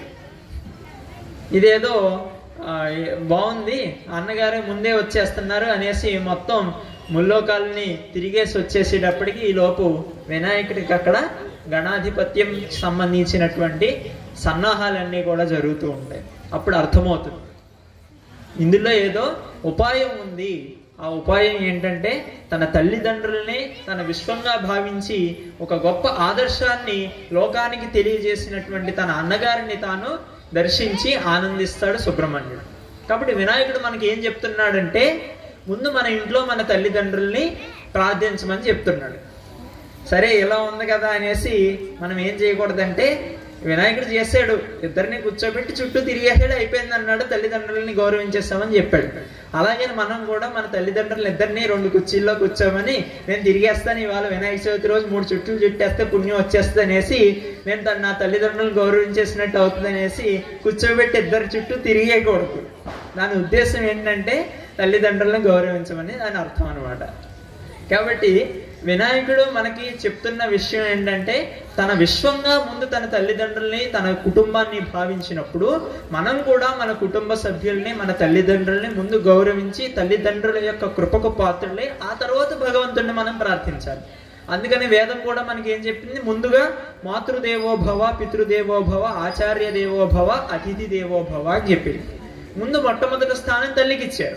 ఇదేదో ఆ, బాగుంది అన్నగారే ముందే వచ్చేస్తున్నారు అనేసి మొత్తం ముల్లోకాలని తిరిగేసి వచ్చేసేటప్పటికి ఈ లోపు వినాయకుడికి అక్కడ గణాధిపత్యం సంబంధించినటువంటి సన్నాహాలన్నీ కూడా జరుగుతూ ఉంటాయి అప్పుడు అర్థమవుతుంది ఇందులో ఏదో ఉపాయం ఉంది ఆ ఉపాయం ఏంటంటే తన తల్లిదండ్రుల్ని తన విశ్వంగా భావించి ఒక గొప్ప ఆదర్శాన్ని లోకానికి తెలియజేసినటువంటి తన అన్నగారిని తాను దర్శించి ఆనందిస్తాడు సుబ్రహ్మణ్యుడు కాబట్టి వినాయకుడు మనకి ఏం చెప్తున్నాడంటే ముందు మన ఇంట్లో మన తల్లిదండ్రుల్ని ప్రార్థించమని చెప్తున్నాడు సరే ఇలా ఉంది కదా అనేసి మనం ఏం చేయకూడదంటే వినాయకుడు చేశాడు ఇద్దరిని కూర్చోబెట్టి చుట్టూ తిరిగేసాడు అయిపోయింది అన్నాడు తల్లిదండ్రులని గౌరవించేస్తామని చెప్పాడు అలాగే మనం కూడా మన తల్లిదండ్రులు ఇద్దరిని రెండు కుర్చీల్లో కూర్చోమని నేను తిరిగేస్తాను ఇవాళ వినాయక చవితి రోజు మూడు చుట్టూ చుట్టేస్తే పుణ్యం వచ్చేస్తుంది అనేసి నేను తన నా తల్లిదండ్రులను గౌరవించేసినట్టు అవుతుంది అనేసి కూర్చోబెట్టి ఇద్దరు చుట్టూ తిరిగేయకూడదు దాని ఉద్దేశం ఏంటంటే తల్లిదండ్రులను గౌరవించమని దాని అర్థం అనమాట కాబట్టి వినాయకుడు మనకి చెప్తున్న విషయం ఏంటంటే తన విశ్వంగా ముందు తన తల్లిదండ్రుల్ని తన కుటుంబాన్ని భావించినప్పుడు మనం కూడా మన కుటుంబ సభ్యుల్ని మన తల్లిదండ్రుల్ని ముందు గౌరవించి తల్లిదండ్రుల యొక్క కృపకు పాత్రులై ఆ తర్వాత భగవంతుడిని మనం ప్రార్థించాలి అందుకని వేదం కూడా మనకి ఏం చెప్పింది ముందుగా మాతృదేవో భవ పితృదేవో భవ ఆచార్య దేవో భవ అతిథి దేవో భవ అని చెప్పింది ముందు మొట్టమొదటి స్థానం తల్లికి ఇచ్చారు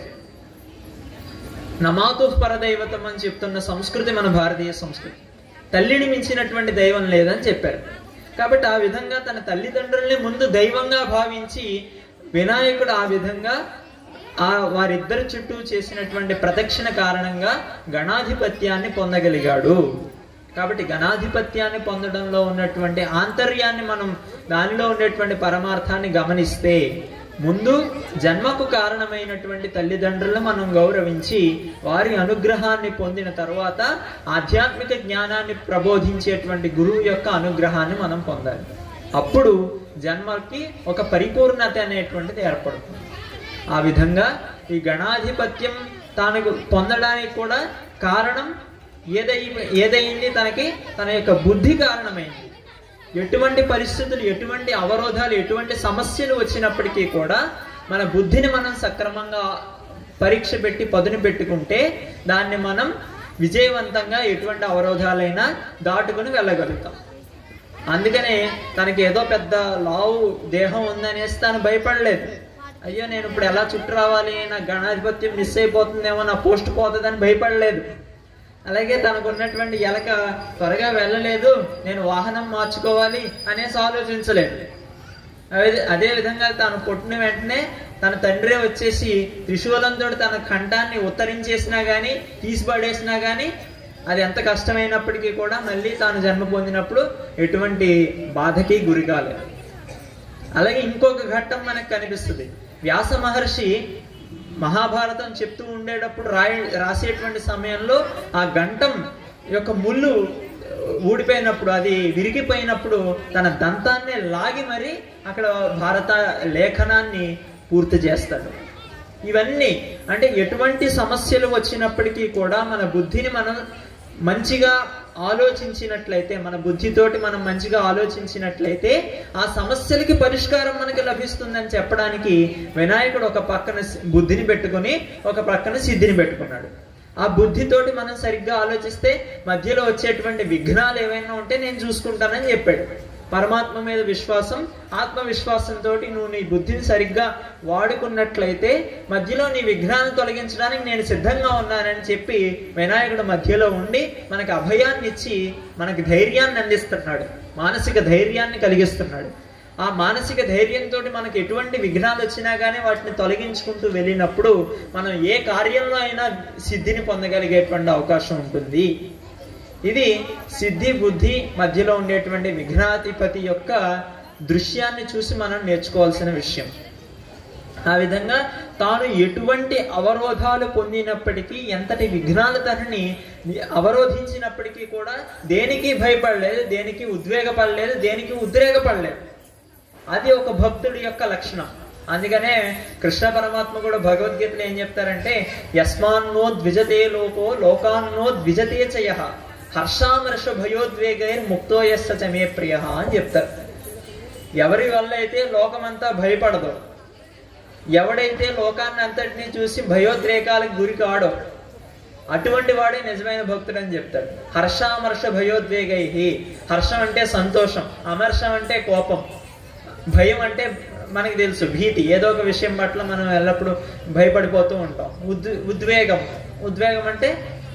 నమాతు పరదైవతం అని చెప్తున్న సంస్కృతి మన భారతీయ సంస్కృతి తల్లిని మించినటువంటి దైవం లేదని చెప్పారు కాబట్టి ఆ విధంగా తన తల్లిదండ్రుల్ని ముందు దైవంగా భావించి వినాయకుడు ఆ విధంగా ఆ వారిద్దరి చుట్టూ చేసినటువంటి ప్రదక్షిణ కారణంగా గణాధిపత్యాన్ని పొందగలిగాడు కాబట్టి గణాధిపత్యాన్ని పొందడంలో ఉన్నటువంటి ఆంతర్యాన్ని మనం దానిలో ఉండేటువంటి పరమార్థాన్ని గమనిస్తే ముందు జన్మకు కారణమైనటువంటి తల్లిదండ్రులను మనం గౌరవించి వారి అనుగ్రహాన్ని పొందిన తర్వాత ఆధ్యాత్మిక జ్ఞానాన్ని ప్రబోధించేటువంటి గురువు యొక్క అనుగ్రహాన్ని మనం పొందాలి అప్పుడు జన్మకి ఒక పరిపూర్ణత అనేటువంటిది ఏర్పడుతుంది ఆ విధంగా ఈ గణాధిపత్యం తాను పొందడానికి కూడా కారణం ఏదై ఏదైంది తనకి తన యొక్క బుద్ధి కారణమైంది ఎటువంటి పరిస్థితులు ఎటువంటి అవరోధాలు ఎటువంటి సమస్యలు వచ్చినప్పటికీ కూడా మన బుద్ధిని మనం సక్రమంగా పరీక్ష పెట్టి పదును పెట్టుకుంటే దాన్ని మనం విజయవంతంగా ఎటువంటి అవరోధాలైనా దాటుకుని వెళ్ళగలుగుతాం అందుకనే తనకి ఏదో పెద్ద లావు దేహం ఉందనేసి తను భయపడలేదు అయ్యో నేను ఇప్పుడు ఎలా చుట్టూ రావాలి నా గణాధిపత్యం మిస్ అయిపోతుందేమో నా పోస్ట్ పోతుందని భయపడలేదు అలాగే తనకు ఉన్నటువంటి ఎలక త్వరగా వెళ్ళలేదు నేను వాహనం మార్చుకోవాలి అనేసి ఆలోచించలేదు అదే అదే విధంగా తాను పుట్టిన వెంటనే తన తండ్రి వచ్చేసి త్రిశూలంతో తన కంఠాన్ని ఉత్తరించేసినా గానీ తీసిపడేసినా గానీ అది ఎంత కష్టమైనప్పటికీ కూడా మళ్ళీ తాను జన్మ పొందినప్పుడు ఎటువంటి బాధకి గురి కాలేదు అలాగే ఇంకొక ఘట్టం మనకు కనిపిస్తుంది వ్యాస మహర్షి మహాభారతం చెప్తూ ఉండేటప్పుడు రాయ రాసేటువంటి సమయంలో ఆ గంటం యొక్క ముళ్ళు ఊడిపోయినప్పుడు అది విరిగిపోయినప్పుడు తన దంతాన్ని లాగి మరి అక్కడ భారత లేఖనాన్ని పూర్తి చేస్తాడు ఇవన్నీ అంటే ఎటువంటి సమస్యలు వచ్చినప్పటికీ కూడా మన బుద్ధిని మనం మంచిగా ఆలోచించినట్లయితే మన బుద్ధితోటి మనం మంచిగా ఆలోచించినట్లయితే ఆ సమస్యలకి పరిష్కారం మనకి లభిస్తుందని చెప్పడానికి వినాయకుడు ఒక పక్కన బుద్ధిని పెట్టుకుని ఒక పక్కన సిద్ధిని పెట్టుకున్నాడు ఆ బుద్ధితోటి మనం సరిగ్గా ఆలోచిస్తే మధ్యలో వచ్చేటువంటి విఘ్నాలు ఏవైనా ఉంటే నేను చూసుకుంటానని చెప్పాడు పరమాత్మ మీద విశ్వాసం ఆత్మవిశ్వాసంతో నువ్వు నీ బుద్ధిని సరిగ్గా వాడుకున్నట్లయితే మధ్యలో నీ విఘ్నాన్ని తొలగించడానికి నేను సిద్ధంగా ఉన్నానని చెప్పి వినాయకుడు మధ్యలో ఉండి మనకి అభయాన్ని ఇచ్చి మనకి ధైర్యాన్ని అందిస్తున్నాడు మానసిక ధైర్యాన్ని కలిగిస్తున్నాడు ఆ మానసిక ధైర్యంతో మనకి ఎటువంటి విఘ్నాలు వచ్చినా కానీ వాటిని తొలగించుకుంటూ వెళ్ళినప్పుడు మనం ఏ కార్యంలో అయినా సిద్ధిని పొందగలిగేటువంటి అవకాశం ఉంటుంది ఇది సిద్ధి బుద్ధి మధ్యలో ఉండేటువంటి విఘ్నాధిపతి యొక్క దృశ్యాన్ని చూసి మనం నేర్చుకోవాల్సిన విషయం ఆ విధంగా తాను ఎటువంటి అవరోధాలు పొందినప్పటికీ ఎంతటి విఘ్నాలు తనని అవరోధించినప్పటికీ కూడా దేనికి భయపడలేదు దేనికి ఉద్వేగపడలేదు దేనికి ఉద్రేగపడలేదు అది ఒక భక్తుడి యొక్క లక్షణం అందుకనే కృష్ణ పరమాత్మ కూడా భగవద్గీతలో ఏం చెప్తారంటే యస్మాన్నో ద్విజతే లోకో లోకాన్నో ద్విజతే చయ హర్షామర్ష భయోద్వేగైర్ ముక్తో యస్స చమే ప్రియ అని చెప్తారు ఎవరి వల్ల అయితే లోకమంతా భయపడదు ఎవడైతే లోకాన్ని అంతటినీ చూసి భయోద్రేకాలకు గురి కాడో అటువంటి వాడే నిజమైన భక్తుడు అని చెప్తాడు హర్షామర్ష భయోద్వేగై హర్షం అంటే సంతోషం అమర్షం అంటే కోపం భయం అంటే మనకి తెలుసు భీతి ఏదో ఒక విషయం పట్ల మనం ఎల్లప్పుడూ భయపడిపోతూ ఉంటాం ఉద్ ఉద్వేగం ఉద్వేగం అంటే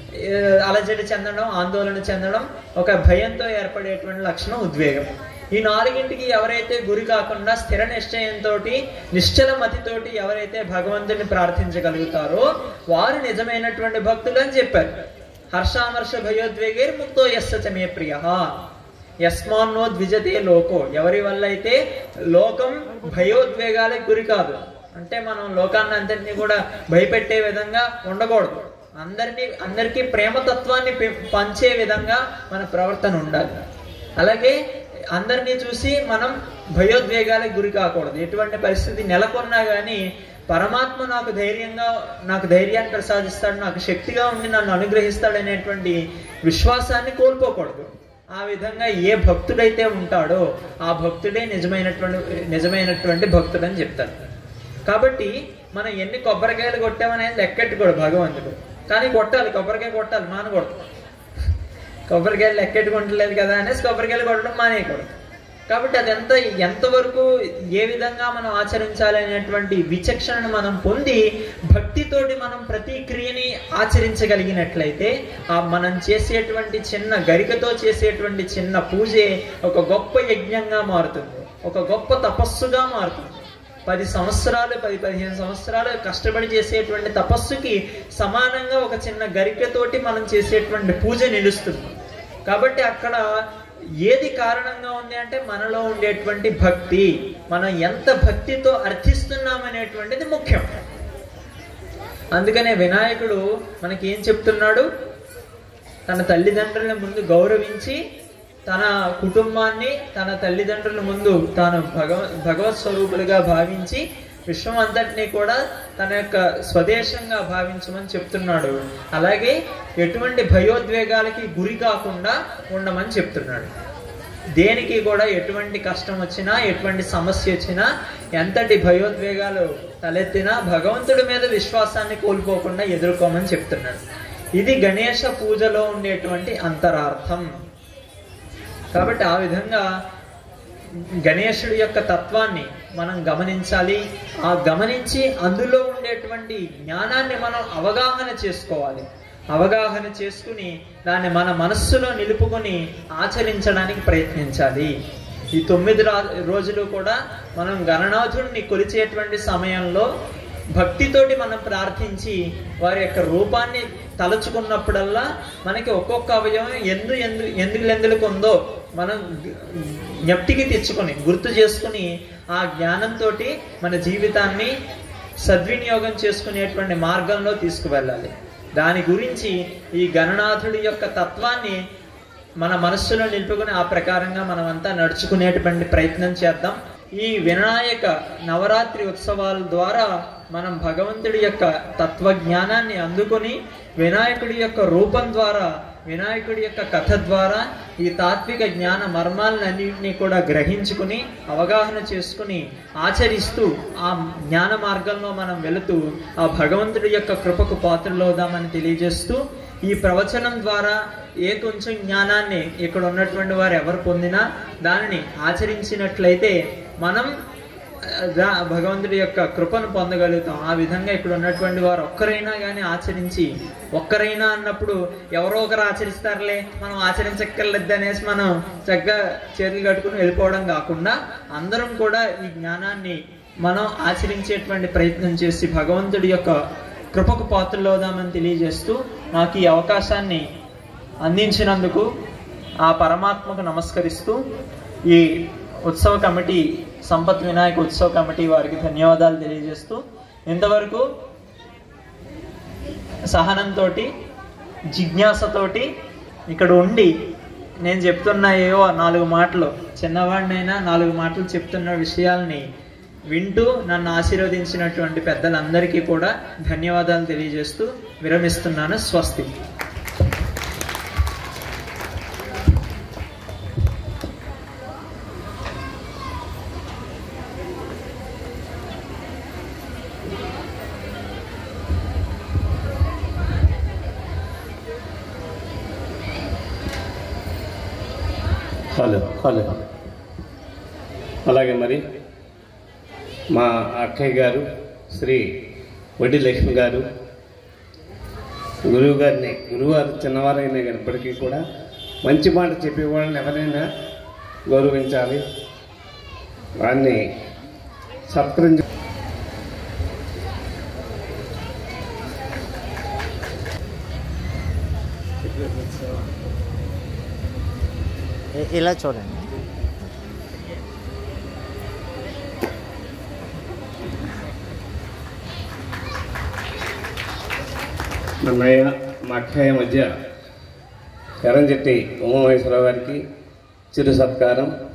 అలజడి చెందడం ఆందోళన చెందడం ఒక భయంతో ఏర్పడేటువంటి లక్షణం ఉద్వేగం ఈ నాలుగింటికి ఎవరైతే గురి కాకుండా స్థిర నిశ్చయంతో నిశ్చల మతితోటి ఎవరైతే భగవంతుని ప్రార్థించగలుగుతారో వారు నిజమైనటువంటి భక్తులు అని చెప్పారు హర్షామర్ష భయోద్వేగేర్ ముక్తో ఎస్స చమే ప్రియ యస్మాన్నో ద్విజతే లోకో ఎవరి వల్ల అయితే లోకం భయోద్వేగాలకు గురి కాదు అంటే మనం లోకాన్ని అంతటినీ కూడా భయపెట్టే విధంగా ఉండకూడదు అందరినీ అందరికీ ప్రేమతత్వాన్ని పంచే విధంగా మన ప్రవర్తన ఉండాలి అలాగే అందరినీ చూసి మనం భయోద్వేగాలకు గురి కాకూడదు ఎటువంటి పరిస్థితి నెలకొన్నా కానీ పరమాత్మ నాకు ధైర్యంగా నాకు ధైర్యాన్ని ప్రసాదిస్తాడు నాకు శక్తిగా ఉండి నన్ను అనుగ్రహిస్తాడు అనేటువంటి విశ్వాసాన్ని కోల్పోకూడదు ఆ విధంగా ఏ భక్తుడైతే ఉంటాడో ఆ భక్తుడే నిజమైనటువంటి నిజమైనటువంటి భక్తుడు అని చెప్తారు కాబట్టి మనం ఎన్ని కొబ్బరికాయలు కొట్టామనేది లెక్కెట్టుకోడు భగవంతుడు కానీ కొట్టాలి కొబ్బరికాయ కొట్టాలి మానకూడదు కొబ్బరికాయలు లెక్కెట్టుకుంటలేదు కదా అనేసి కొబ్బరికాయలు కొట్టడం మానేయకూడదు కాబట్టి అదంతా ఎంతవరకు ఏ విధంగా మనం ఆచరించాలి అనేటువంటి విచక్షణను మనం పొంది భక్తితోటి మనం ప్రతి క్రియని ఆచరించగలిగినట్లయితే ఆ మనం చేసేటువంటి చిన్న గరికతో చేసేటువంటి చిన్న పూజే ఒక గొప్ప యజ్ఞంగా మారుతుంది ఒక గొప్ప తపస్సుగా మారుతుంది పది సంవత్సరాలు పది పదిహేను సంవత్సరాలు కష్టపడి చేసేటువంటి తపస్సుకి సమానంగా ఒక చిన్న గరికతోటి మనం చేసేటువంటి పూజ నిలుస్తుంది కాబట్టి అక్కడ ఏది కారణంగా ఉంది అంటే మనలో ఉండేటువంటి భక్తి మనం ఎంత భక్తితో అర్థిస్తున్నామనేటువంటిది ముఖ్యం అందుకనే వినాయకుడు మనకి ఏం చెప్తున్నాడు తన తల్లిదండ్రుల ముందు గౌరవించి తన కుటుంబాన్ని తన తల్లిదండ్రుల ముందు తాను భగవ భగవత్ స్వరూపులుగా భావించి విశ్వం అంతటినీ కూడా తన యొక్క స్వదేశంగా భావించమని చెప్తున్నాడు అలాగే ఎటువంటి భయోద్వేగాలకి గురి కాకుండా ఉండమని చెప్తున్నాడు దేనికి కూడా ఎటువంటి కష్టం వచ్చినా ఎటువంటి సమస్య వచ్చినా ఎంతటి భయోద్వేగాలు తలెత్తినా భగవంతుడి మీద విశ్వాసాన్ని కోల్పోకుండా ఎదుర్కోమని చెప్తున్నాడు ఇది గణేష పూజలో ఉండేటువంటి అంతరార్థం కాబట్టి ఆ విధంగా గణేశుడి యొక్క తత్వాన్ని మనం గమనించాలి ఆ గమనించి అందులో ఉండేటువంటి జ్ఞానాన్ని మనం అవగాహన చేసుకోవాలి అవగాహన చేసుకుని దాన్ని మన మనస్సులో నిలుపుకొని ఆచరించడానికి ప్రయత్నించాలి ఈ తొమ్మిది రా రోజులు కూడా మనం గణనాథుడిని కొలిచేటువంటి సమయంలో భక్తితోటి మనం ప్రార్థించి వారి యొక్క రూపాన్ని తలుచుకున్నప్పుడల్లా మనకి ఒక్కొక్క అవయవం ఎందు ఎందు ఎందుకు ఎందులకు ఉందో మనం జ్ఞప్తికి తెచ్చుకొని గుర్తు చేసుకుని ఆ జ్ఞానంతో మన జీవితాన్ని సద్వినియోగం చేసుకునేటువంటి మార్గంలో తీసుకువెళ్ళాలి దాని గురించి ఈ గణనాథుడి యొక్క తత్వాన్ని మన మనస్సులో నిలుపుకుని ఆ ప్రకారంగా మనమంతా నడుచుకునేటువంటి ప్రయత్నం చేద్దాం ఈ వినాయక నవరాత్రి ఉత్సవాల ద్వారా మనం భగవంతుడి యొక్క తత్వజ్ఞానాన్ని అందుకొని వినాయకుడి యొక్క రూపం ద్వారా వినాయకుడి యొక్క కథ ద్వారా ఈ తాత్విక జ్ఞాన మర్మాలన్నింటినీ కూడా గ్రహించుకుని అవగాహన చేసుకుని ఆచరిస్తూ ఆ జ్ఞాన మార్గంలో మనం వెళుతూ ఆ భగవంతుడి యొక్క కృపకు పాత్రలవుదామని తెలియజేస్తూ ఈ ప్రవచనం ద్వారా ఏ కొంచెం జ్ఞానాన్ని ఇక్కడ ఉన్నటువంటి వారు ఎవరు పొందినా దానిని ఆచరించినట్లయితే మనం దా భగవంతుడి యొక్క కృపను పొందగలుగుతాం ఆ విధంగా ఇక్కడ ఉన్నటువంటి వారు ఒక్కరైనా కానీ ఆచరించి ఒక్కరైనా అన్నప్పుడు ఎవరో ఒకరు ఆచరిస్తారులే మనం ఆచరించక్కర్లేదు అనేసి మనం చక్కగా చేతులు కట్టుకుని వెళ్ళిపోవడం కాకుండా అందరం కూడా ఈ జ్ఞానాన్ని మనం ఆచరించేటువంటి ప్రయత్నం చేసి భగవంతుడి యొక్క కృపకు పాత్రలవుదామని తెలియజేస్తూ నాకు ఈ అవకాశాన్ని అందించినందుకు ఆ పరమాత్మకు నమస్కరిస్తూ ఈ ఉత్సవ కమిటీ సంపత్ వినాయక ఉత్సవ కమిటీ వారికి ధన్యవాదాలు తెలియజేస్తూ ఇంతవరకు సహనంతో జిజ్ఞాసతోటి ఇక్కడ ఉండి నేను చెప్తున్న ఏవో నాలుగు మాటలు చిన్నవాడినైనా నాలుగు మాటలు చెప్తున్న విషయాల్ని వింటూ నన్ను ఆశీర్వదించినటువంటి పెద్దలందరికీ కూడా ధన్యవాదాలు తెలియజేస్తూ విరమిస్తున్నాను స్వస్తి హలో హలో అలాగే మరి మా అక్కయ్య గారు శ్రీ వడ్డి లక్ష్మి గారు గురువు గారిని గురువారు చిన్నవారైనా ఇప్పటికీ కూడా మంచి మాట చెప్పే వాళ్ళని ఎవరైనా గౌరవించాలి వారిని సత్కరించ ఇ- ఇలా చూడండి అన్నయ్య మా అక్కయ్య మధ్య ఎరంచెట్టి ఉమామహేశ్వరరావు గారికి చిరు సత్కారం